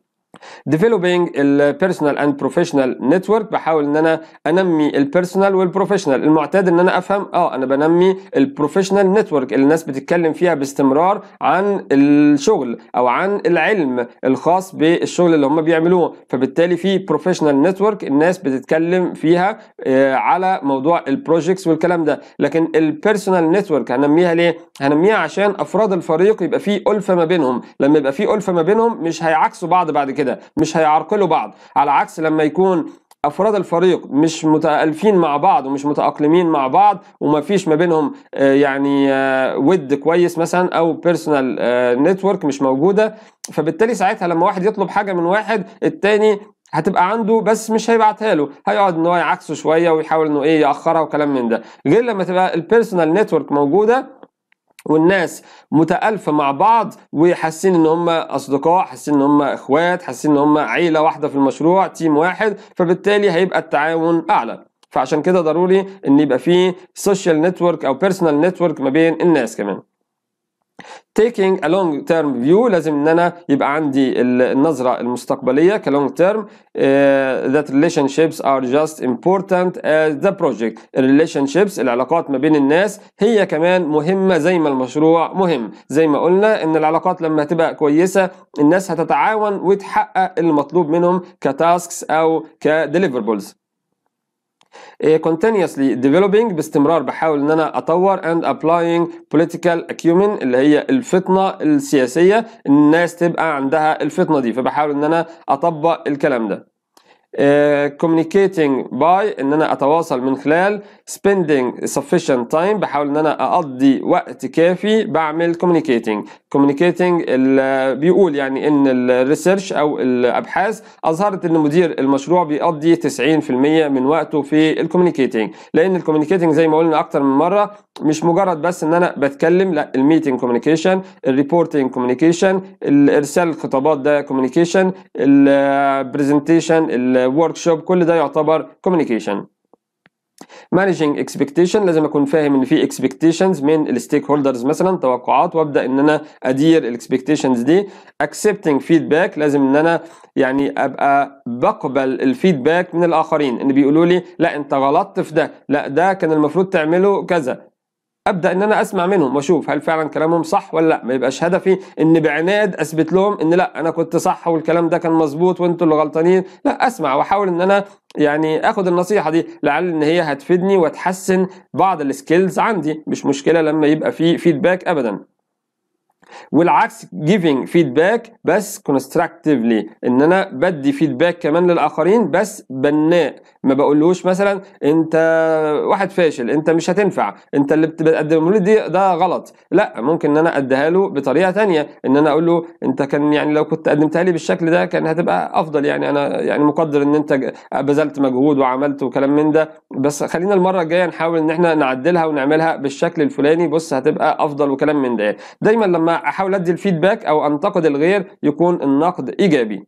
developing البيرسونال اند بروفيشنال نتورك بحاول ان انا انمي البيرسونال والبروفيشنال المعتاد ان انا افهم اه انا بنمي البروفيشنال نتورك اللي الناس بتتكلم فيها باستمرار عن الشغل او عن العلم الخاص بالشغل اللي هم بيعملوه فبالتالي في بروفيشنال نتورك الناس بتتكلم فيها آه على موضوع البروجيكتس والكلام ده لكن البيرسونال نتورك هنميها ليه هنميها عشان افراد الفريق يبقى في الفه ما بينهم لما يبقى في الفه ما بينهم مش هيعكسوا بعض بعد كده مش هيعرقلوا بعض على عكس لما يكون افراد الفريق مش متالفين مع بعض ومش متاقلمين مع بعض وما فيش ما بينهم يعني ود كويس مثلا او بيرسونال نتورك مش موجوده فبالتالي ساعتها لما واحد يطلب حاجه من واحد التاني هتبقى عنده بس مش هيبعتها له هيقعد ان هو يعكسه شويه ويحاول انه ايه ياخرها وكلام من ده غير لما تبقى البيرسونال نتورك موجوده والناس متألفة مع بعض وحاسين ان هم اصدقاء حاسين ان هم اخوات حاسين ان هم عيلة واحدة في المشروع تيم واحد فبالتالي هيبقى التعاون اعلى فعشان كده ضروري ان يبقى فيه سوشيال نتورك او بيرسونال نتورك ما بين الناس كمان taking a long term view لازم ان انا يبقى عندي النظرة المستقبلية ك long term uh, that relationships are just important as the project relationships العلاقات ما بين الناس هي كمان مهمة زي ما المشروع مهم زي ما قلنا ان العلاقات لما هتبقى كويسة الناس هتتعاون وتحقق المطلوب منهم كتاسكس او كديليفربلز continuously developing باستمرار بحاول ان انا اطور and applying political acumen اللي هي الفطنه السياسيه الناس تبقى عندها الفطنه دي فبحاول ان انا اطبق الكلام ده Uh, communicating by ان انا اتواصل من خلال spending sufficient time بحاول ان انا اقضي وقت كافي بعمل communicating communicating بيقول يعني ان الريسيرش او الابحاث اظهرت ان مدير المشروع بيقضي 90% من وقته في الكوميونيكيتنج لان الكوميونيكيتنج زي ما قلنا اكتر من مره مش مجرد بس ان انا بتكلم لا الميتنج كوميونيكيشن الريبورتنج كوميونيكيشن ارسال الخطابات ده كوميونيكيشن البرزنتيشن الورك شوب كل ده يعتبر كوميونيكيشن مانجينج اكسبكتيشن لازم اكون فاهم ان في اكسبكتيشنز من الستيك هولدرز مثلا توقعات وابدا ان انا ادير الاكسبكتيشنز دي اكسبتنج فيدباك لازم ان انا يعني ابقى بقبل الفيدباك من الاخرين ان بيقولوا لي لا انت غلطت في ده لا ده كان المفروض تعمله كذا ابدا ان انا اسمع منهم واشوف هل فعلا كلامهم صح ولا لا ما يبقاش هدفي ان بعناد اثبت لهم ان لا انا كنت صح والكلام ده كان مظبوط وانتوا اللي غلطانين لا اسمع واحاول ان انا يعني اخد النصيحه دي لعل ان هي هتفيدني وتحسن بعض السكيلز عندي مش مشكله لما يبقى في فيدباك ابدا والعكس giving feedback بس constructively ان انا بدي فيدباك كمان للاخرين بس بناء ما بقولوش مثلا انت واحد فاشل انت مش هتنفع انت اللي بتقدمه لي دي ده غلط لا ممكن ان انا اديها له بطريقه تانية ان انا اقول له انت كان يعني لو كنت قدمتها لي بالشكل ده كان هتبقى افضل يعني انا يعني مقدر ان انت بذلت مجهود وعملت وكلام من ده بس خلينا المره الجايه نحاول ان احنا نعدلها ونعملها بالشكل الفلاني بص هتبقى افضل وكلام من ده دايما لما احاول ادي الفيدباك او انتقد الغير يكون النقد ايجابي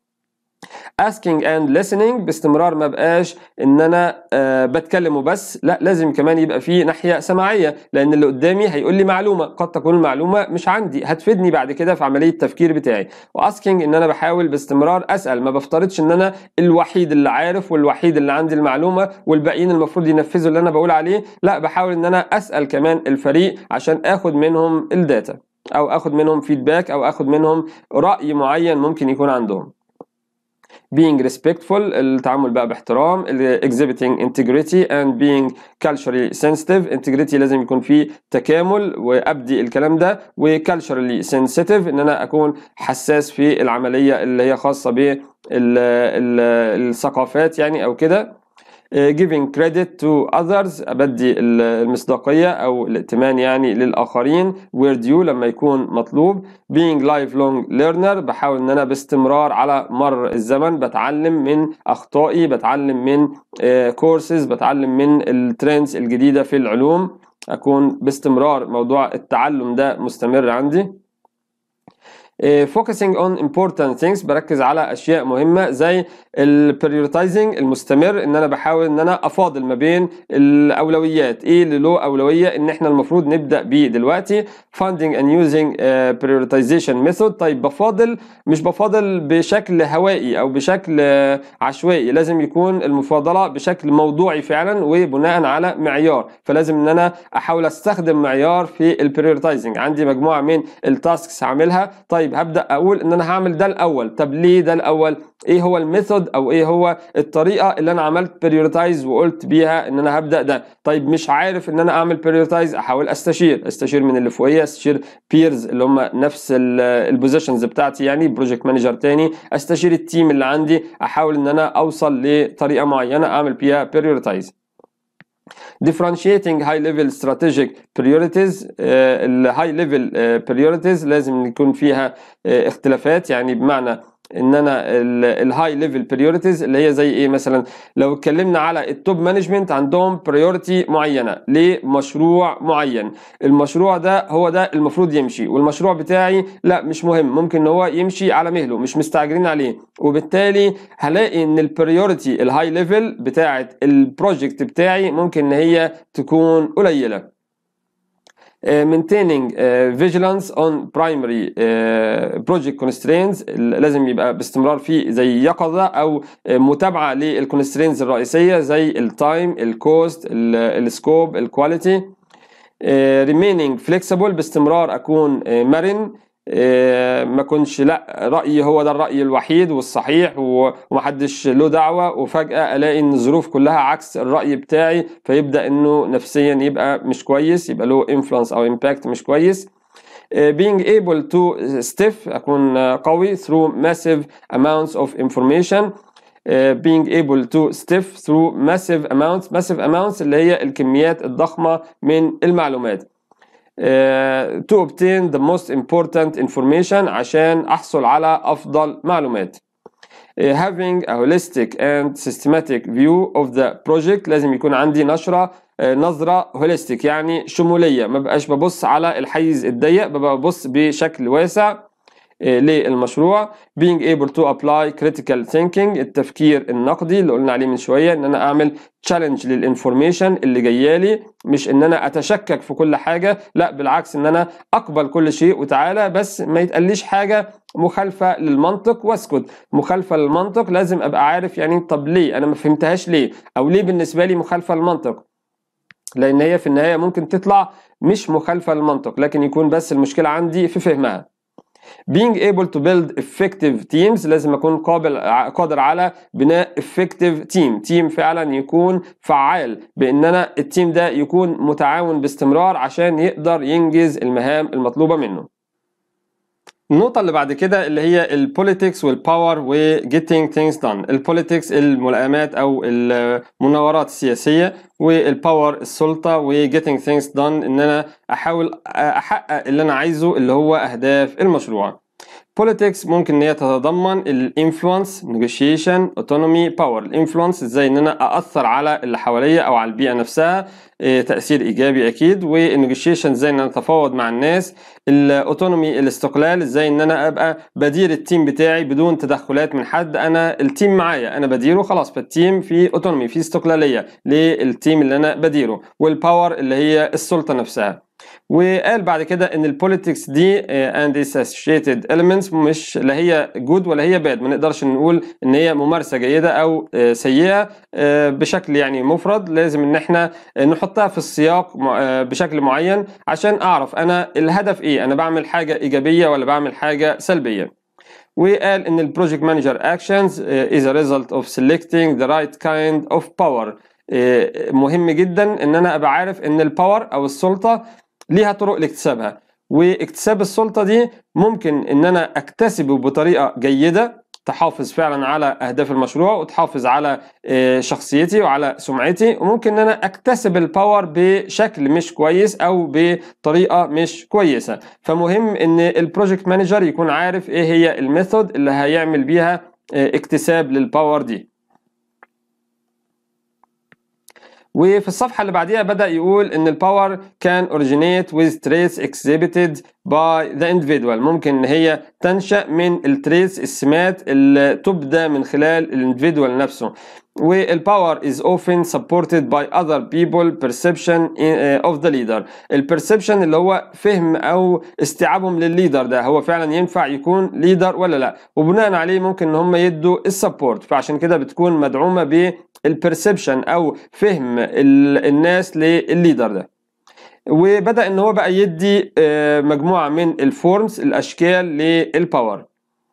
asking and listening باستمرار ما بقاش ان انا آه بتكلم وبس لا لازم كمان يبقى فيه ناحيه سماعيه لان اللي قدامي هيقول لي معلومه قد تكون المعلومه مش عندي هتفيدني بعد كده في عمليه التفكير بتاعي واسكينج ان انا بحاول باستمرار اسال ما بفترضش ان انا الوحيد اللي عارف والوحيد اللي عندي المعلومه والباقيين المفروض ينفذوا اللي انا بقول عليه لا بحاول ان انا اسال كمان الفريق عشان اخد منهم الداتا او اخد منهم فيدباك او اخد منهم راي معين ممكن يكون عندهم being respectful التعامل بقى باحترام exhibiting integrity and being culturally sensitive integrity لازم يكون فيه تكامل وابدي الكلام ده و culturally sensitive ان انا اكون حساس في العمليه اللي هي خاصه بالثقافات يعني او كده giving credit to others أبدي المصداقية أو الائتمان يعني للآخرين where due لما يكون مطلوب being lifelong learner بحاول إن أنا باستمرار على مر الزمن بتعلم من أخطائي بتعلم من كورسز بتعلم من الترندز الجديدة في العلوم أكون باستمرار موضوع التعلم ده مستمر عندي focusing on important things بركز على اشياء مهمه زي البريورتايزنج المستمر ان انا بحاول ان انا افاضل ما بين الاولويات ايه اللي له اولويه ان احنا المفروض نبدا بيه دلوقتي finding and using uh, prioritization method طيب بفاضل مش بفاضل بشكل هوائي او بشكل uh, عشوائي لازم يكون المفاضله بشكل موضوعي فعلا وبناء على معيار فلازم ان انا احاول استخدم معيار في البريورتايزنج عندي مجموعه من التاسكس هعملها طيب هبدا اقول ان انا هعمل ده الاول طب ليه ده الاول ايه هو الميثود او ايه هو الطريقه اللي انا عملت بريورتايز وقلت بيها ان انا هبدا ده طيب مش عارف ان انا اعمل بريورتايز احاول استشير استشير من اللي فوقيه استشير بيرز اللي هم نفس البوزيشنز بتاعتي يعني بروجكت مانجر تاني استشير التيم اللي عندي احاول ان انا اوصل لطريقه معينه اعمل بيها بريورتايز differentiating high level strategic priorities الهاي ليفل priorities لازم يكون فيها اختلافات يعني بمعنى ان انا الهاي ليفل بريورتيز اللي هي زي ايه مثلا لو اتكلمنا على التوب مانجمنت عندهم بريورتي معينه لمشروع معين المشروع ده هو ده المفروض يمشي والمشروع بتاعي لا مش مهم ممكن ان هو يمشي على مهله مش مستعجلين عليه وبالتالي هلاقي ان البريورتي الهاي ليفل بتاعه البروجكت بتاعي ممكن ان هي تكون قليله maintaining vigilance on primary project constraints لازم يبقى باستمرار في زي يقظة أو متابعة للكونسترينز الرئيسية زي التايم الكوست السكوب الكواليتي remaining flexible باستمرار أكون مرن ما كنش لا رايي هو ده الراي الوحيد والصحيح ومحدش له دعوه وفجاه الاقي ان الظروف كلها عكس الراي بتاعي فيبدا انه نفسيا يبقى مش كويس يبقى له انفلونس او امباكت مش كويس being able to stiff اكون قوي through massive amounts of information Uh, being able to stiff through massive amounts massive amounts اللي هي الكميات الضخمة من المعلومات Uh, to obtain the most important information عشان أحصل على أفضل معلومات. Uh, having a holistic and systematic view of the project لازم يكون عندي نشرة uh, نظرة هوليستيك يعني شمولية ما بقاش ببص على الحيز الضيق ببقى ببص بشكل واسع للمشروع being able to apply critical thinking التفكير النقدي اللي قلنا عليه من شويه ان انا اعمل تشالنج للانفورميشن اللي جايالي مش ان انا اتشكك في كل حاجه لا بالعكس ان انا اقبل كل شيء وتعالى بس ما يتقاليش حاجه مخالفه للمنطق واسكت مخالفه للمنطق لازم ابقى عارف يعني طب ليه انا ما فهمتهاش ليه او ليه بالنسبه لي مخالفه للمنطق لان هي في النهايه ممكن تطلع مش مخالفه للمنطق لكن يكون بس المشكله عندي في فهمها being able to build effective teams لازم اكون قابل قادر على بناء effective team تيم فعلا يكون فعال بان انا التيم ده يكون متعاون باستمرار عشان يقدر ينجز المهام المطلوبه منه النقطة اللي بعد كده اللي هي البوليتكس والباور و getting things done البوليتكس الملائمات أو المناورات السياسية والباور السلطة و getting things done إن أنا أحاول أحقق اللي أنا عايزه اللي هو أهداف المشروع politics ممكن ان هي تتضمن الانفلونس negotiation autonomy power الانفلونس ازاي ان انا ااثر على اللي حواليا او على البيئه نفسها إيه تاثير ايجابي اكيد والنيجوشيشن ازاي ان انا اتفاوض مع الناس الاوتونومي الاستقلال ازاي ان انا ابقى بدير التيم بتاعي بدون تدخلات من حد انا التيم معايا انا بديره خلاص فالتيم في اوتونومي في استقلاليه للتيم اللي انا بديره والباور اللي هي السلطه نفسها وقال بعد كده ان البوليتكس دي اند associated elements مش لا هي جود ولا هي باد ما نقدرش نقول ان هي ممارسه جيده او سيئه بشكل يعني مفرد لازم ان احنا نحطها في السياق بشكل معين عشان اعرف انا الهدف ايه انا بعمل حاجه ايجابيه ولا بعمل حاجه سلبيه وقال ان البروجكت مانجر اكشنز is a result of selecting the right kind of power مهم جدا ان انا ابقى عارف ان الباور او السلطه ليها طرق لاكتسابها واكتساب السلطه دي ممكن ان انا اكتسبه بطريقه جيده تحافظ فعلا على اهداف المشروع وتحافظ على شخصيتي وعلى سمعتي وممكن ان انا اكتسب الباور بشكل مش كويس او بطريقه مش كويسه فمهم ان البروجكت مانجر يكون عارف ايه هي الميثود اللي هيعمل بيها اكتساب للباور دي وفي الصفحة اللي بعديها بدأ يقول إن الباور كان originate with traits exhibited by the individual ممكن إن هي تنشأ من التريس السمات اللي تبدى من خلال الاندفيدوال نفسه والباور is often supported by other people perception of the leader البرسبشن اللي هو فهم او استيعابهم للليدر ده هو فعلا ينفع يكون ليدر ولا لا وبناء عليه ممكن ان هم يدوا السبورت فعشان كده بتكون مدعومه بالبرسبشن او فهم الناس للليدر ده وبدا ان هو بقى يدي مجموعه من الفورمز الاشكال للباور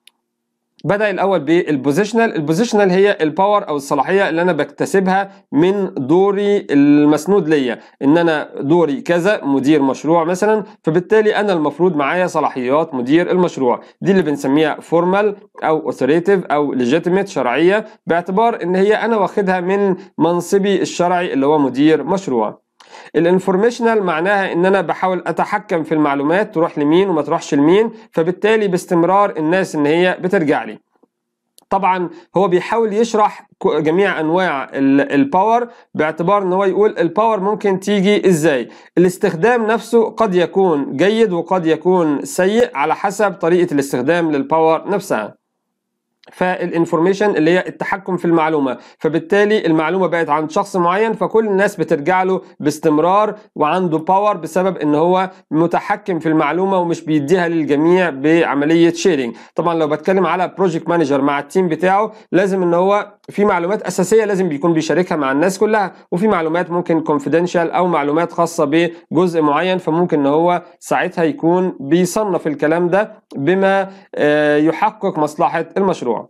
بدا الاول بالبوزيشنال البوزيشنال هي الباور او الصلاحيه اللي انا بكتسبها من دوري المسنود ليا ان انا دوري كذا مدير مشروع مثلا فبالتالي انا المفروض معايا صلاحيات مدير المشروع دي اللي بنسميها فورمال او اوثوريتيف او ليجيتيميت شرعيه باعتبار ان هي انا واخدها من منصبي الشرعي اللي هو مدير مشروع الانفورميشنال معناها ان انا بحاول اتحكم في المعلومات تروح لمين وما تروحش لمين فبالتالي باستمرار الناس ان هي بترجع لي طبعا هو بيحاول يشرح جميع انواع الباور باعتبار ان هو يقول الباور ممكن تيجي ازاي الاستخدام نفسه قد يكون جيد وقد يكون سيء على حسب طريقه الاستخدام للباور نفسها فالانفورميشن اللي هي التحكم في المعلومه فبالتالي المعلومه بقت عند شخص معين فكل الناس بترجع له باستمرار وعنده باور بسبب ان هو متحكم في المعلومه ومش بيديها للجميع بعمليه شيرنج طبعا لو بتكلم على بروجكت مانجر مع التيم بتاعه لازم ان هو في معلومات اساسيه لازم بيكون بيشاركها مع الناس كلها وفي معلومات ممكن كونفيدنشال او معلومات خاصه بجزء معين فممكن ان هو ساعتها يكون بيصنف الكلام ده بما يحقق مصلحه المشروع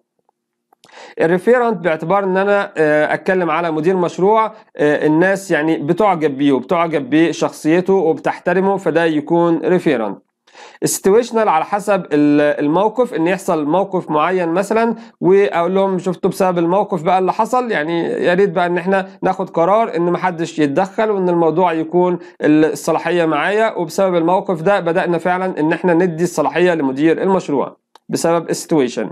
الريفيرنت باعتبار ان انا اتكلم على مدير مشروع الناس يعني بتعجب بيه وبتعجب بشخصيته وبتحترمه فده يكون ريفيرنت السيتويشنال على حسب الموقف ان يحصل موقف معين مثلا واقول لهم شفتوا بسبب الموقف بقى اللي حصل يعني يا ريت بقى ان احنا ناخد قرار ان محدش يتدخل وان الموضوع يكون الصلاحيه معايا وبسبب الموقف ده بدانا فعلا ان احنا ندي الصلاحيه لمدير المشروع بسبب السيتويشن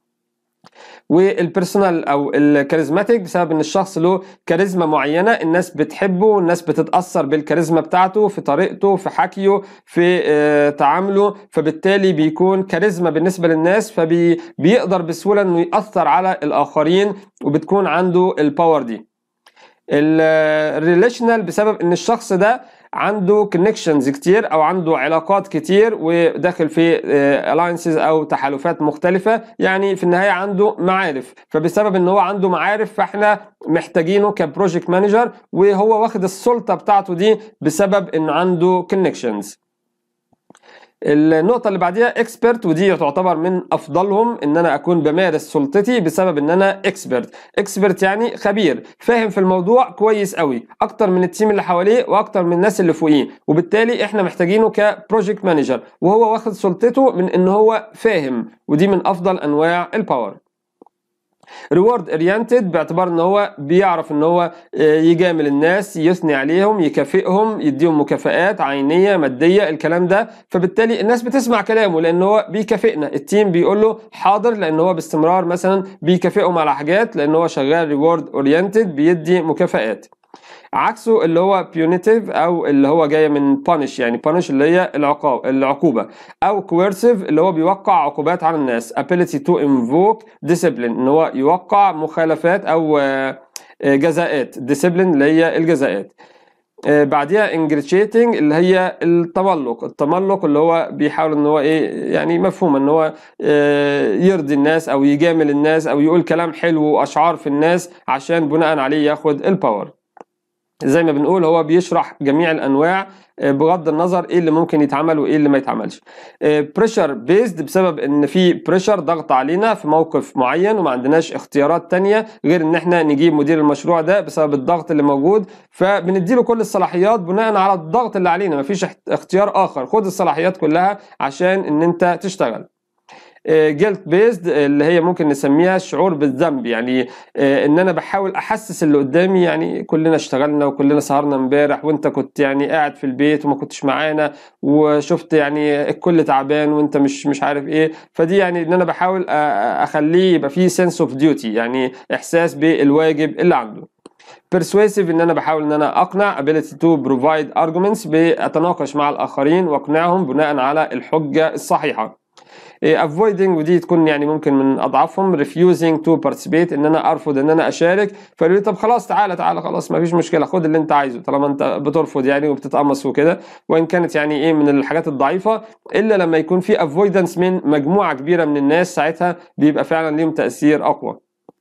والبيرسونال او الكاريزماتيك بسبب ان الشخص له كاريزما معينه الناس بتحبه والناس بتتاثر بالكاريزما بتاعته في طريقته في حكيه في آه تعامله فبالتالي بيكون كاريزما بالنسبه للناس فبيقدر بسهوله انه ياثر على الاخرين وبتكون عنده الباور دي الريليشنال بسبب ان الشخص ده عنده كونكشنز كتير او عنده علاقات كتير وداخل في الاينسز او تحالفات مختلفه يعني في النهايه عنده معارف فبسبب ان هو عنده معارف فاحنا محتاجينه كبروجكت مانجر وهو واخد السلطه بتاعته دي بسبب ان عنده كونكشنز النقطة اللي بعديها اكسبرت ودي تعتبر من افضلهم ان انا اكون بمارس سلطتي بسبب ان انا اكسبرت اكسبرت يعني خبير فاهم في الموضوع كويس قوي اكتر من التيم اللي حواليه واكتر من الناس اللي فوقيه وبالتالي احنا محتاجينه كبروجكت مانجر وهو واخد سلطته من ان هو فاهم ودي من افضل انواع الباور ريورد اورينتد باعتبار ان هو بيعرف ان هو يجامل الناس يثني عليهم يكافئهم يديهم مكافآت عينيه ماديه الكلام ده فبالتالي الناس بتسمع كلامه لان هو بيكافئنا التيم بيقول له حاضر لان هو باستمرار مثلا بيكافئهم على حاجات لان هو شغال ريورد اورينتد بيدي مكافآت عكسه اللي هو بيونيتيف او اللي هو جاي من بانش يعني بانش اللي هي العقاب العقوبه او كويرسيف اللي هو بيوقع عقوبات على الناس ability to invoke discipline ان هو يوقع مخالفات او جزاءات discipline اللي هي الجزاءات بعديها انجريتشيتنج اللي هي التملق التملق اللي هو بيحاول ان هو ايه يعني مفهوم ان هو يرضي الناس او يجامل الناس او يقول كلام حلو واشعار في الناس عشان بناء عليه ياخد الباور زي ما بنقول هو بيشرح جميع الانواع بغض النظر ايه اللي ممكن يتعمل وايه اللي ما يتعملش بريشر بيزد بسبب ان في بريشر ضغط علينا في موقف معين وما عندناش اختيارات تانية غير ان احنا نجيب مدير المشروع ده بسبب الضغط اللي موجود فبنديله كل الصلاحيات بناء على الضغط اللي علينا مفيش اختيار اخر خد الصلاحيات كلها عشان ان انت تشتغل جيلت بيزد اللي هي ممكن نسميها شعور بالذنب يعني ان انا بحاول احسس اللي قدامي يعني كلنا اشتغلنا وكلنا سهرنا امبارح وانت كنت يعني قاعد في البيت وما كنتش معانا وشفت يعني الكل تعبان وانت مش مش عارف ايه فدي يعني ان انا بحاول اخليه يبقى فيه سنس اوف ديوتي يعني احساس بالواجب اللي عنده persuasive ان انا بحاول ان انا اقنع ability to provide arguments باتناقش مع الاخرين واقنعهم بناء على الحجه الصحيحه إيه، avoiding ودي تكون يعني ممكن من اضعفهم refusing to participate ان انا ارفض ان انا اشارك فقالوا لي طب خلاص تعالى تعالى خلاص ما فيش مشكله خد اللي انت عايزه طالما انت بترفض يعني وبتتقمص وكده وان كانت يعني ايه من الحاجات الضعيفه الا لما يكون في avoidance من مجموعه كبيره من الناس ساعتها بيبقى فعلا ليهم تاثير اقوى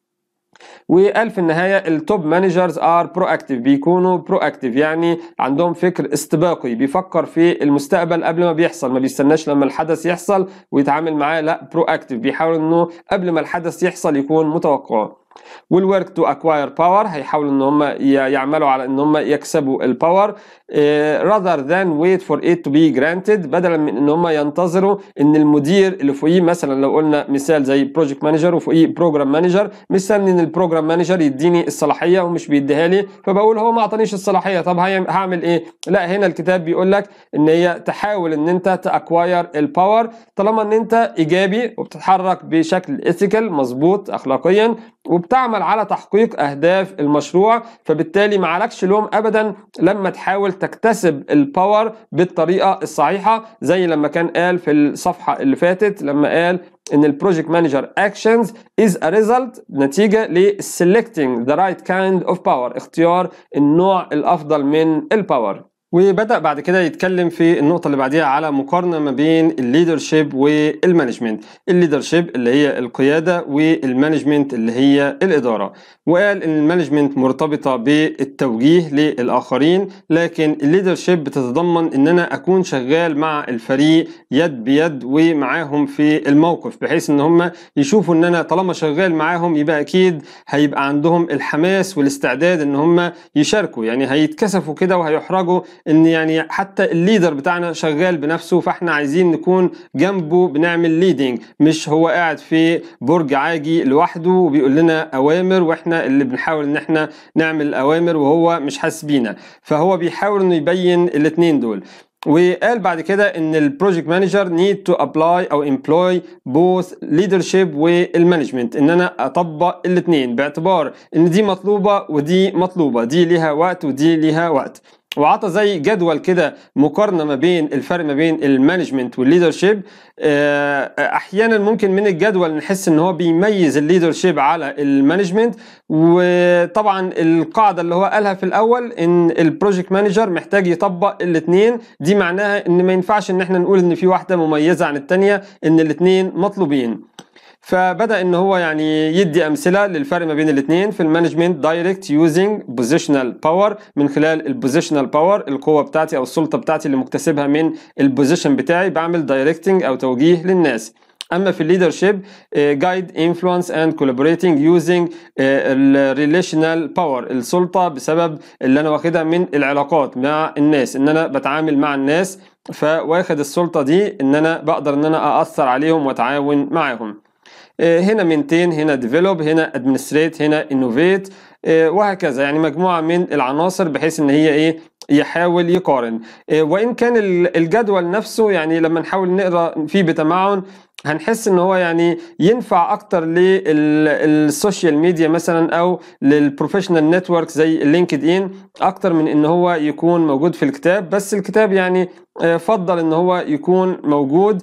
وقال في النهايه التوب مانجرز ار برو اكتيف بيكونوا برو اكتيف يعني عندهم فكر استباقي بيفكر في المستقبل قبل ما بيحصل ما بيستناش لما الحدث يحصل ويتعامل معاه لا برو اكتيف بيحاول انه قبل ما الحدث يحصل يكون متوقع will work to acquire power هيحاولوا ان هم يعملوا على ان هم يكسبوا الباور rather than wait for it to be granted بدلا من ان هم ينتظروا ان المدير اللي فوقيه مثلا لو قلنا مثال زي بروجكت مانجر وفوقيه بروجرام مانجر مستني ان البروجرام مانجر يديني الصلاحيه ومش بيديها لي فبقول هو ما اعطانيش الصلاحيه طب هعمل ايه لا هنا الكتاب بيقول لك ان هي تحاول ان انت تاكواير الباور طالما ان انت ايجابي وبتتحرك بشكل ايثيكال مظبوط اخلاقيا وبتعمل على تحقيق اهداف المشروع فبالتالي ما عليكش لوم ابدا لما تحاول تكتسب الباور بالطريقه الصحيحه زي لما كان قال في الصفحه اللي فاتت لما قال ان البروجكت مانجر اكشنز از ا ريزلت نتيجه لسيلكتنج ذا رايت كايند اوف باور اختيار النوع الافضل من الباور وبدأ بعد كده يتكلم في النقطة اللي بعديها على مقارنة ما بين الليدرشيب والمانجمنت الليدرشيب اللي هي القيادة والمانجمنت اللي هي الإدارة وقال إن المانجمنت مرتبطة بالتوجيه للآخرين لكن الليدرشيب بتتضمن إن أنا أكون شغال مع الفريق يد بيد ومعاهم في الموقف بحيث إن هم يشوفوا إن أنا طالما شغال معاهم يبقى أكيد هيبقى عندهم الحماس والاستعداد إن هم يشاركوا يعني هيتكسفوا كده وهيحرجوا ان يعني حتى الليدر بتاعنا شغال بنفسه فاحنا عايزين نكون جنبه بنعمل ليدنج مش هو قاعد في برج عاجي لوحده وبيقول لنا اوامر واحنا اللي بنحاول ان احنا نعمل اوامر وهو مش حاسس بينا فهو بيحاول انه يبين الاثنين دول وقال بعد كده ان البروجكت مانجر نيد تو ابلاي او امبلوي بوث ليدرشيب والمانجمنت ان انا اطبق الاثنين باعتبار ان دي مطلوبه ودي مطلوبه دي ليها وقت ودي ليها وقت وعطى زي جدول كده مقارنه ما بين الفرق ما بين المانجمنت والليدرشيب احيانا ممكن من الجدول نحس ان هو بيميز الليدرشيب على المانجمنت وطبعا القاعده اللي هو قالها في الاول ان البروجكت مانجر محتاج يطبق الاثنين دي معناها ان ما ينفعش ان احنا نقول ان في واحده مميزه عن الثانيه ان الاثنين مطلوبين فبدا ان هو يعني يدي امثله للفرق ما بين الاثنين في المانجمنت دايركت يوزنج بوزيشنال باور من خلال البوزيشنال باور القوه بتاعتي او السلطه بتاعتي اللي مكتسبها من البوزيشن بتاعي بعمل دايركتنج او توجيه للناس اما في الليدرشيب جايد انفلونس اند كولابوريتنج يوزنج الريليشنال باور السلطه بسبب اللي انا واخدها من العلاقات مع الناس ان انا بتعامل مع الناس فواخد السلطه دي ان انا بقدر ان انا ااثر عليهم واتعاون معاهم هنا مينتين هنا ديفلوب هنا ادمنستريت هنا انوفيت وهكذا يعني مجموعه من العناصر بحيث ان هي ايه يحاول يقارن وان كان الجدول نفسه يعني لما نحاول نقرا فيه بتمعن هنحس ان هو يعني ينفع اكتر للسوشيال ميديا مثلا او للبروفيشنال نتورك زي اللينكد ان اكتر من ان هو يكون موجود في الكتاب بس الكتاب يعني فضل ان هو يكون موجود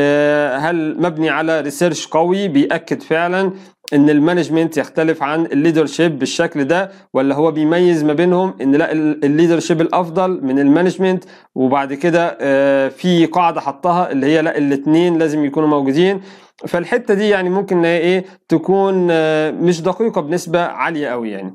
هل مبني على ريسيرش قوي بيأكد فعلا ان المانجمنت يختلف عن الليدرشيب بالشكل ده ولا هو بيميز ما بينهم ان لا الليدرشيب الافضل من المانجمنت وبعد كده في قاعده حطها اللي هي لا الاثنين لازم يكونوا موجودين فالحته دي يعني ممكن ايه تكون مش دقيقه بنسبه عاليه قوي يعني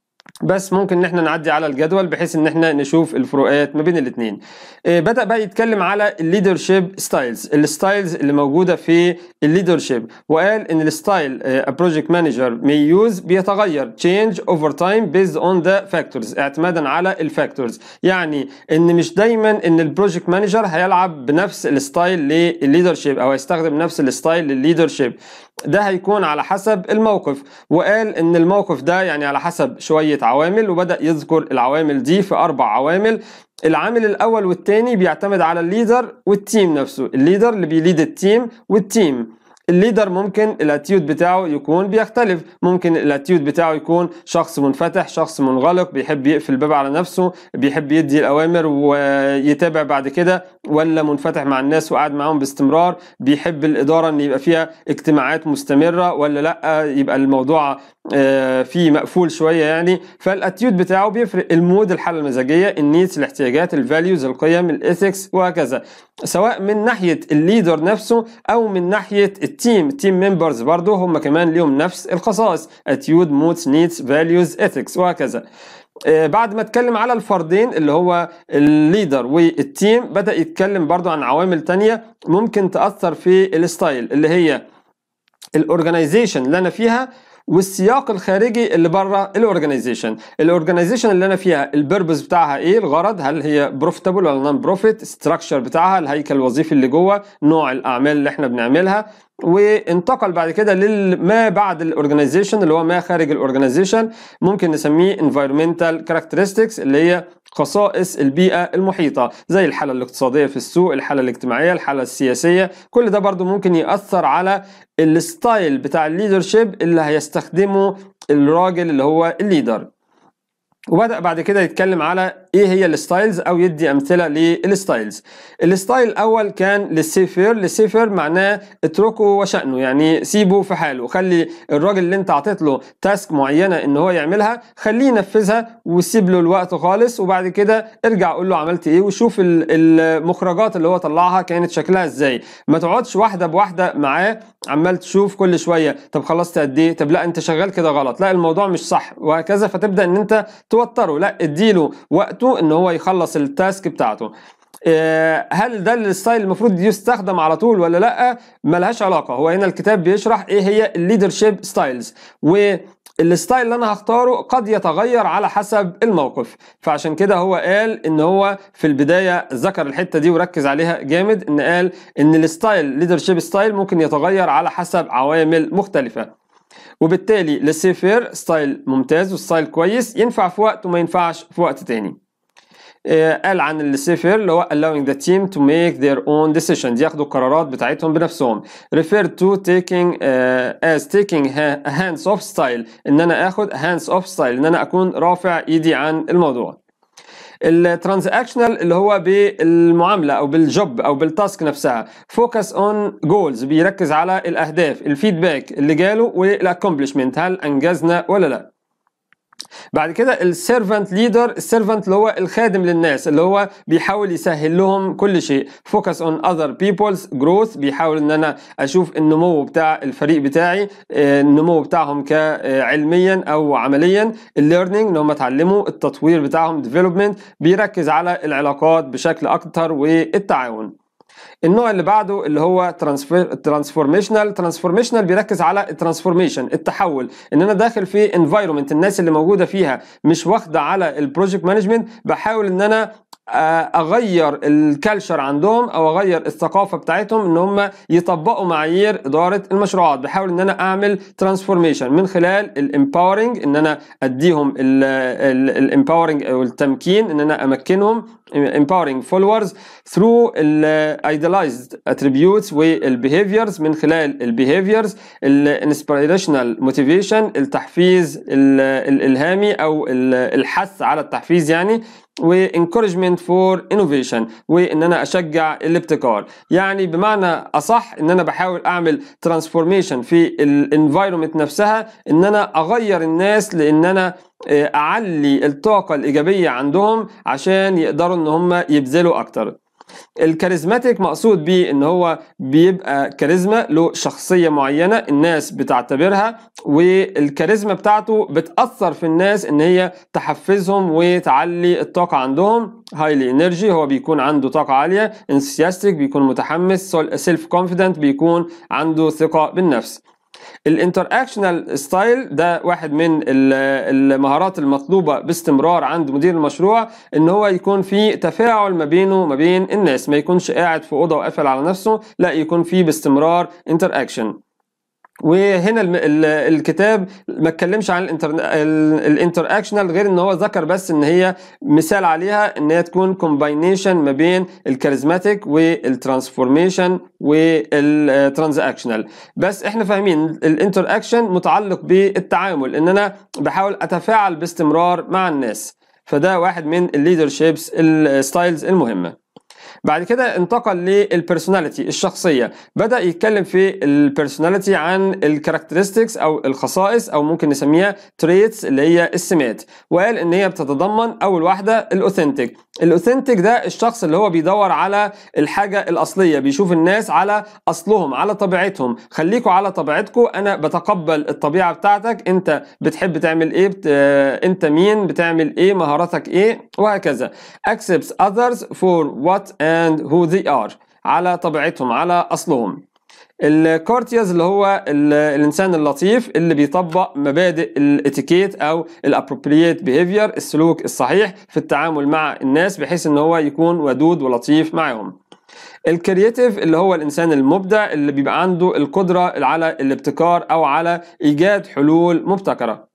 بس ممكن ان احنا نعدي على الجدول بحيث ان احنا نشوف الفروقات ما بين الاثنين بدا بقى يتكلم على الليدرشيب ستايلز الستايلز اللي موجوده في الليدرشيب وقال ان الستايل بروجكت مانجر مي يوز بيتغير تشينج اوفر تايم بيزد اون ذا فاكتورز اعتمادا على الفاكتورز يعني ان مش دايما ان البروجكت مانجر هيلعب بنفس الستايل للليدرشيب او هيستخدم نفس الستايل للليدرشيب ده هيكون على حسب الموقف وقال ان الموقف ده يعني على حسب شويه عوامل وبدا يذكر العوامل دي في اربع عوامل العامل الاول والثاني بيعتمد على الليدر والتيم نفسه الليدر اللي بيليد التيم والتيم الليدر ممكن الاتيود بتاعه يكون بيختلف ممكن الاتيود بتاعه يكون شخص منفتح شخص منغلق بيحب يقفل الباب على نفسه بيحب يدي الاوامر ويتابع بعد كده ولا منفتح مع الناس وقاعد معاهم باستمرار بيحب الاداره ان يبقى فيها اجتماعات مستمره ولا لا يبقى الموضوع آه، فيه مقفول شويه يعني فالاتيود بتاعه بيفرق المود الحاله المزاجيه النيدز الاحتياجات الفاليوز القيم الاثكس وهكذا سواء من ناحيه الليدر نفسه او من ناحيه التيم التيم ممبرز برضه هم كمان ليهم نفس الخصائص اتيود مودز نيدز فاليوز اثكس وهكذا آه، بعد ما اتكلم على الفردين اللي هو الليدر والتيم بدأ يتكلم برضو عن عوامل تانية ممكن تأثر في الستايل اللي هي الاورجنايزيشن اللي انا فيها والسياق الخارجي اللي بره الاورجنايزيشن الاورجنايزيشن اللي انا فيها البيربز بتاعها ايه الغرض هل هي بروفيتابل ولا نون بروفيت ستراكشر بتاعها الهيكل الوظيفي اللي جوه نوع الاعمال اللي احنا بنعملها وانتقل بعد كده لما بعد الاورجنايزيشن اللي هو ما خارج الاورجنايزيشن ممكن نسميه environmental characteristics اللي هي خصائص البيئة المحيطة زي الحالة الاقتصادية في السوق الحالة الاجتماعية الحالة السياسية كل ده برضو ممكن يأثر على الستايل بتاع الليدرشيب اللي هيستخدمه الراجل اللي هو الليدر وبدأ بعد كده يتكلم على ايه هي الستايلز او يدي امثله للستايلز الستايل الاول كان للسيفير للسيفير معناه اتركه وشأنه يعني سيبه في حاله خلي الراجل اللي انت عطيت له تاسك معينه ان هو يعملها خليه ينفذها وسيب له الوقت خالص وبعد كده ارجع قول له عملت ايه وشوف المخرجات اللي هو طلعها كانت شكلها ازاي ما تقعدش واحده بواحده معاه عمال تشوف كل شويه طب خلصت قد ايه طب لا انت شغال كده غلط لا الموضوع مش صح وهكذا فتبدا ان انت توتره لا اديله وقته ان هو يخلص التاسك بتاعته آه، هل ده الستايل المفروض يستخدم على طول ولا لا ملهاش علاقه هو هنا الكتاب بيشرح ايه هي الليدرشيب ستايلز والستايل اللي انا هختاره قد يتغير على حسب الموقف فعشان كده هو قال ان هو في البدايه ذكر الحته دي وركز عليها جامد ان قال ان الستايل ليدرشيب ستايل ممكن يتغير على حسب عوامل مختلفه وبالتالي للسيفير ستايل ممتاز وستايل كويس ينفع في وقت وما ينفعش في وقت تاني آه، قال عن السيفير اللي هو allowing the team to make their own decisions ياخدوا القرارات بتاعتهم بنفسهم refer to taking uh, as taking a hands off style ان انا اخد hands off style ان انا اكون رافع ايدي عن الموضوع الترانزاكشنال اللي هو بالمعامله او بالجوب او بالتاسك نفسها فوكس اون جولز بيركز على الاهداف الفيدباك اللي جاله والاكومبلشمنت هل انجزنا ولا لا بعد كده السيرفنت ليدر السيرفنت اللي هو الخادم للناس اللي هو بيحاول يسهل لهم كل شيء فوكس اون اذر بيبلز جروث بيحاول ان انا اشوف النمو بتاع الفريق بتاعي آه، النمو بتاعهم كعلميا او عمليا الليرنينج ان هم اتعلموا التطوير بتاعهم ديفلوبمنت بيركز على العلاقات بشكل اكتر والتعاون النوع اللي بعده اللي هو ترانسفورميشنال ترانسفورميشنال بيركز على الترانسفورميشن التحول ان انا داخل في انفايرمنت الناس اللي موجوده فيها مش واخده على البروجكت مانجمنت بحاول ان انا آه، اغير الكالتشر عندهم او اغير الثقافه بتاعتهم ان هم يطبقوا معايير اداره المشروعات بحاول ان انا اعمل ترانسفورميشن من خلال الامباورنج ان انا اديهم الامباورنج او التمكين ان انا امكنهم empowering followers through idealized attributes والbehaviors من خلال البيهيفيرز الانسبيريشنال موتيفيشن التحفيز الالهامي او الحث على التحفيز يعني وانكورجمنت فور انوفيشن وان انا اشجع الابتكار يعني بمعنى اصح ان انا بحاول اعمل ترانسفورميشن في الانفايرمنت نفسها ان انا اغير الناس لان انا آه، اعلي الطاقه الايجابيه عندهم عشان يقدروا ان هم يبذلوا اكتر الكاريزماتيك مقصود بيه ان هو بيبقى كاريزما له شخصيه معينه الناس بتعتبرها والكاريزما بتاعته بتاثر في الناس ان هي تحفزهم وتعلي الطاقه عندهم هايلي انرجي هو بيكون عنده طاقه عاليه انثياستيك بيكون متحمس سيلف كونفيدنت بيكون عنده ثقه بالنفس الانتراكشنال ستايل ده واحد من المهارات المطلوبه باستمرار عند مدير المشروع ان هو يكون في تفاعل ما بينه وما بين الناس ما يكونش قاعد في اوضه وقافل على نفسه لا يكون في باستمرار انتراكشن وهنا الم- ال- الكتاب ما اتكلمش عن الانتر اكشنال غير ان هو ذكر بس ان هي مثال عليها ان هي تكون كومباينيشن ما بين الكاريزماتيك والترانسفورميشن والترانزاكشنال بس احنا فاهمين الانتر اكشن متعلق بالتعامل ان انا بحاول اتفاعل باستمرار مع الناس فده واحد من الليدرشيبس الستايلز المهمه بعد كده انتقل للبيرسوناليتي الشخصيه بدا يتكلم في البيرسوناليتي عن الكاركترستكس او الخصائص او ممكن نسميها تريتس اللي هي السمات وقال ان هي بتتضمن اول واحده الاوثنتيك الاوثنتيك ده الشخص اللي هو بيدور على الحاجه الاصليه بيشوف الناس على اصلهم على طبيعتهم خليكوا على طبيعتكم انا بتقبل الطبيعه بتاعتك انت بتحب تعمل ايه بت... آه، انت مين بتعمل ايه مهاراتك ايه وهكذا accepts others for what and who they are على طبيعتهم على اصلهم الكورتياز اللي هو ال- الانسان اللطيف اللي بيطبق مبادئ الاتيكيت او الابروبريت بيهيفير السلوك الصحيح في التعامل مع الناس بحيث ان هو يكون ودود ولطيف معهم الكرياتيف اللي هو الانسان المبدع اللي بيبقى عنده القدره على الابتكار او على ايجاد حلول مبتكره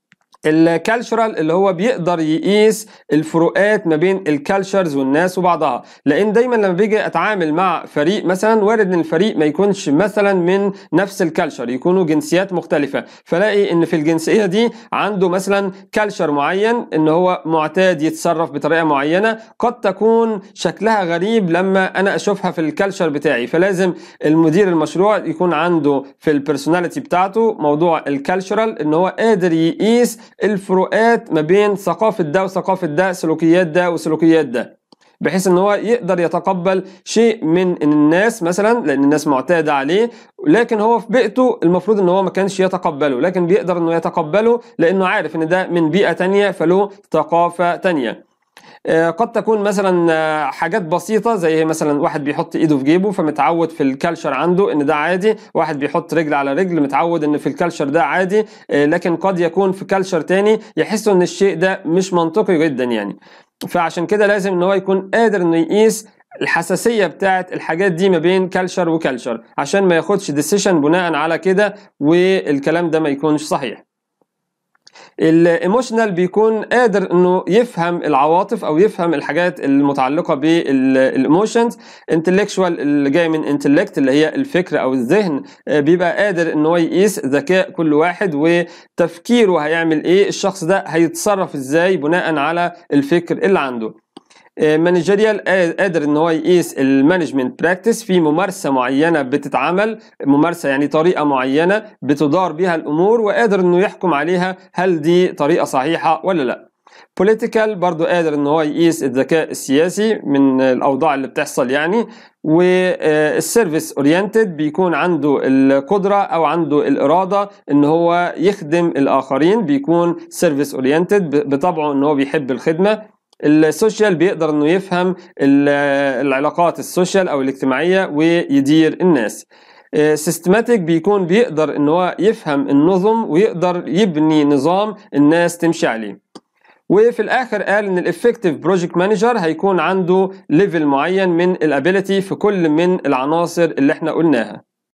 الكالتشرال اللي هو بيقدر يقيس الفروقات ما بين الكالتشرز والناس وبعضها لان دايما لما بيجي اتعامل مع فريق مثلا وارد ان الفريق ما يكونش مثلا من نفس الكالتشر يكونوا جنسيات مختلفه فلاقي ان في الجنسيه دي عنده مثلا كالتشر معين ان هو معتاد يتصرف بطريقه معينه قد تكون شكلها غريب لما انا اشوفها في الكالتشر بتاعي فلازم المدير المشروع يكون عنده في البيرسوناليتي بتاعته موضوع الكالتشرال ان هو قادر يقيس الفروقات ما بين ثقافه ده وثقافه ده سلوكيات ده وسلوكيات ده بحيث ان هو يقدر يتقبل شيء من الناس مثلا لان الناس معتاده عليه لكن هو في بيئته المفروض ان هو ما كانش يتقبله لكن بيقدر انه يتقبله لانه عارف ان ده من بيئه تانية فله ثقافه تانية آه، قد تكون مثلا آه، حاجات بسيطة زي مثلا واحد بيحط ايده في جيبه فمتعود في الكالتشر عنده ان ده عادي واحد بيحط رجل على رجل متعود ان في الكالتشر ده عادي آه، لكن قد يكون في كالتشر تاني يحسوا ان الشيء ده مش منطقي جدا يعني فعشان كده لازم ان هو يكون قادر انه يقيس الحساسيه بتاعت الحاجات دي ما بين كالتشر وكالتشر عشان ما ياخدش ديسيشن بناء على كده والكلام ده ما يكونش صحيح الايموشنال بيكون قادر انه يفهم العواطف او يفهم الحاجات المتعلقه بالايموشنز انتلكشوال اللي جاي من انتلكت اللي هي الفكر او الذهن آه، بيبقى قادر ان هو يقيس ذكاء كل واحد وتفكيره هيعمل ايه الشخص ده هيتصرف ازاي بناء على الفكر اللي عنده مانجيريال قادر ان هو يقيس المانجمنت براكتس في ممارسه معينه بتتعمل ممارسه يعني طريقه معينه بتدار بها الامور وقادر انه يحكم عليها هل دي طريقه صحيحه ولا لا بوليتيكال برضو قادر ان هو يقيس الذكاء السياسي من الاوضاع اللي بتحصل يعني والسيرفيس اورينتد بيكون عنده القدره او عنده الاراده ان هو يخدم الاخرين بيكون سيرفيس اورينتد بطبعه ان هو بيحب الخدمه السوشيال بيقدر انه يفهم ال- العلاقات السوشيال او الاجتماعيه ويدير الناس سيستماتيك بيكون بيقدر ان هو يفهم النظم ويقدر يبني نظام الناس تمشي عليه وفي الاخر قال ان الافكتيف بروجكت مانجر هيكون عنده ليفل معين من الابيليتي في كل من العناصر اللي احنا قلناها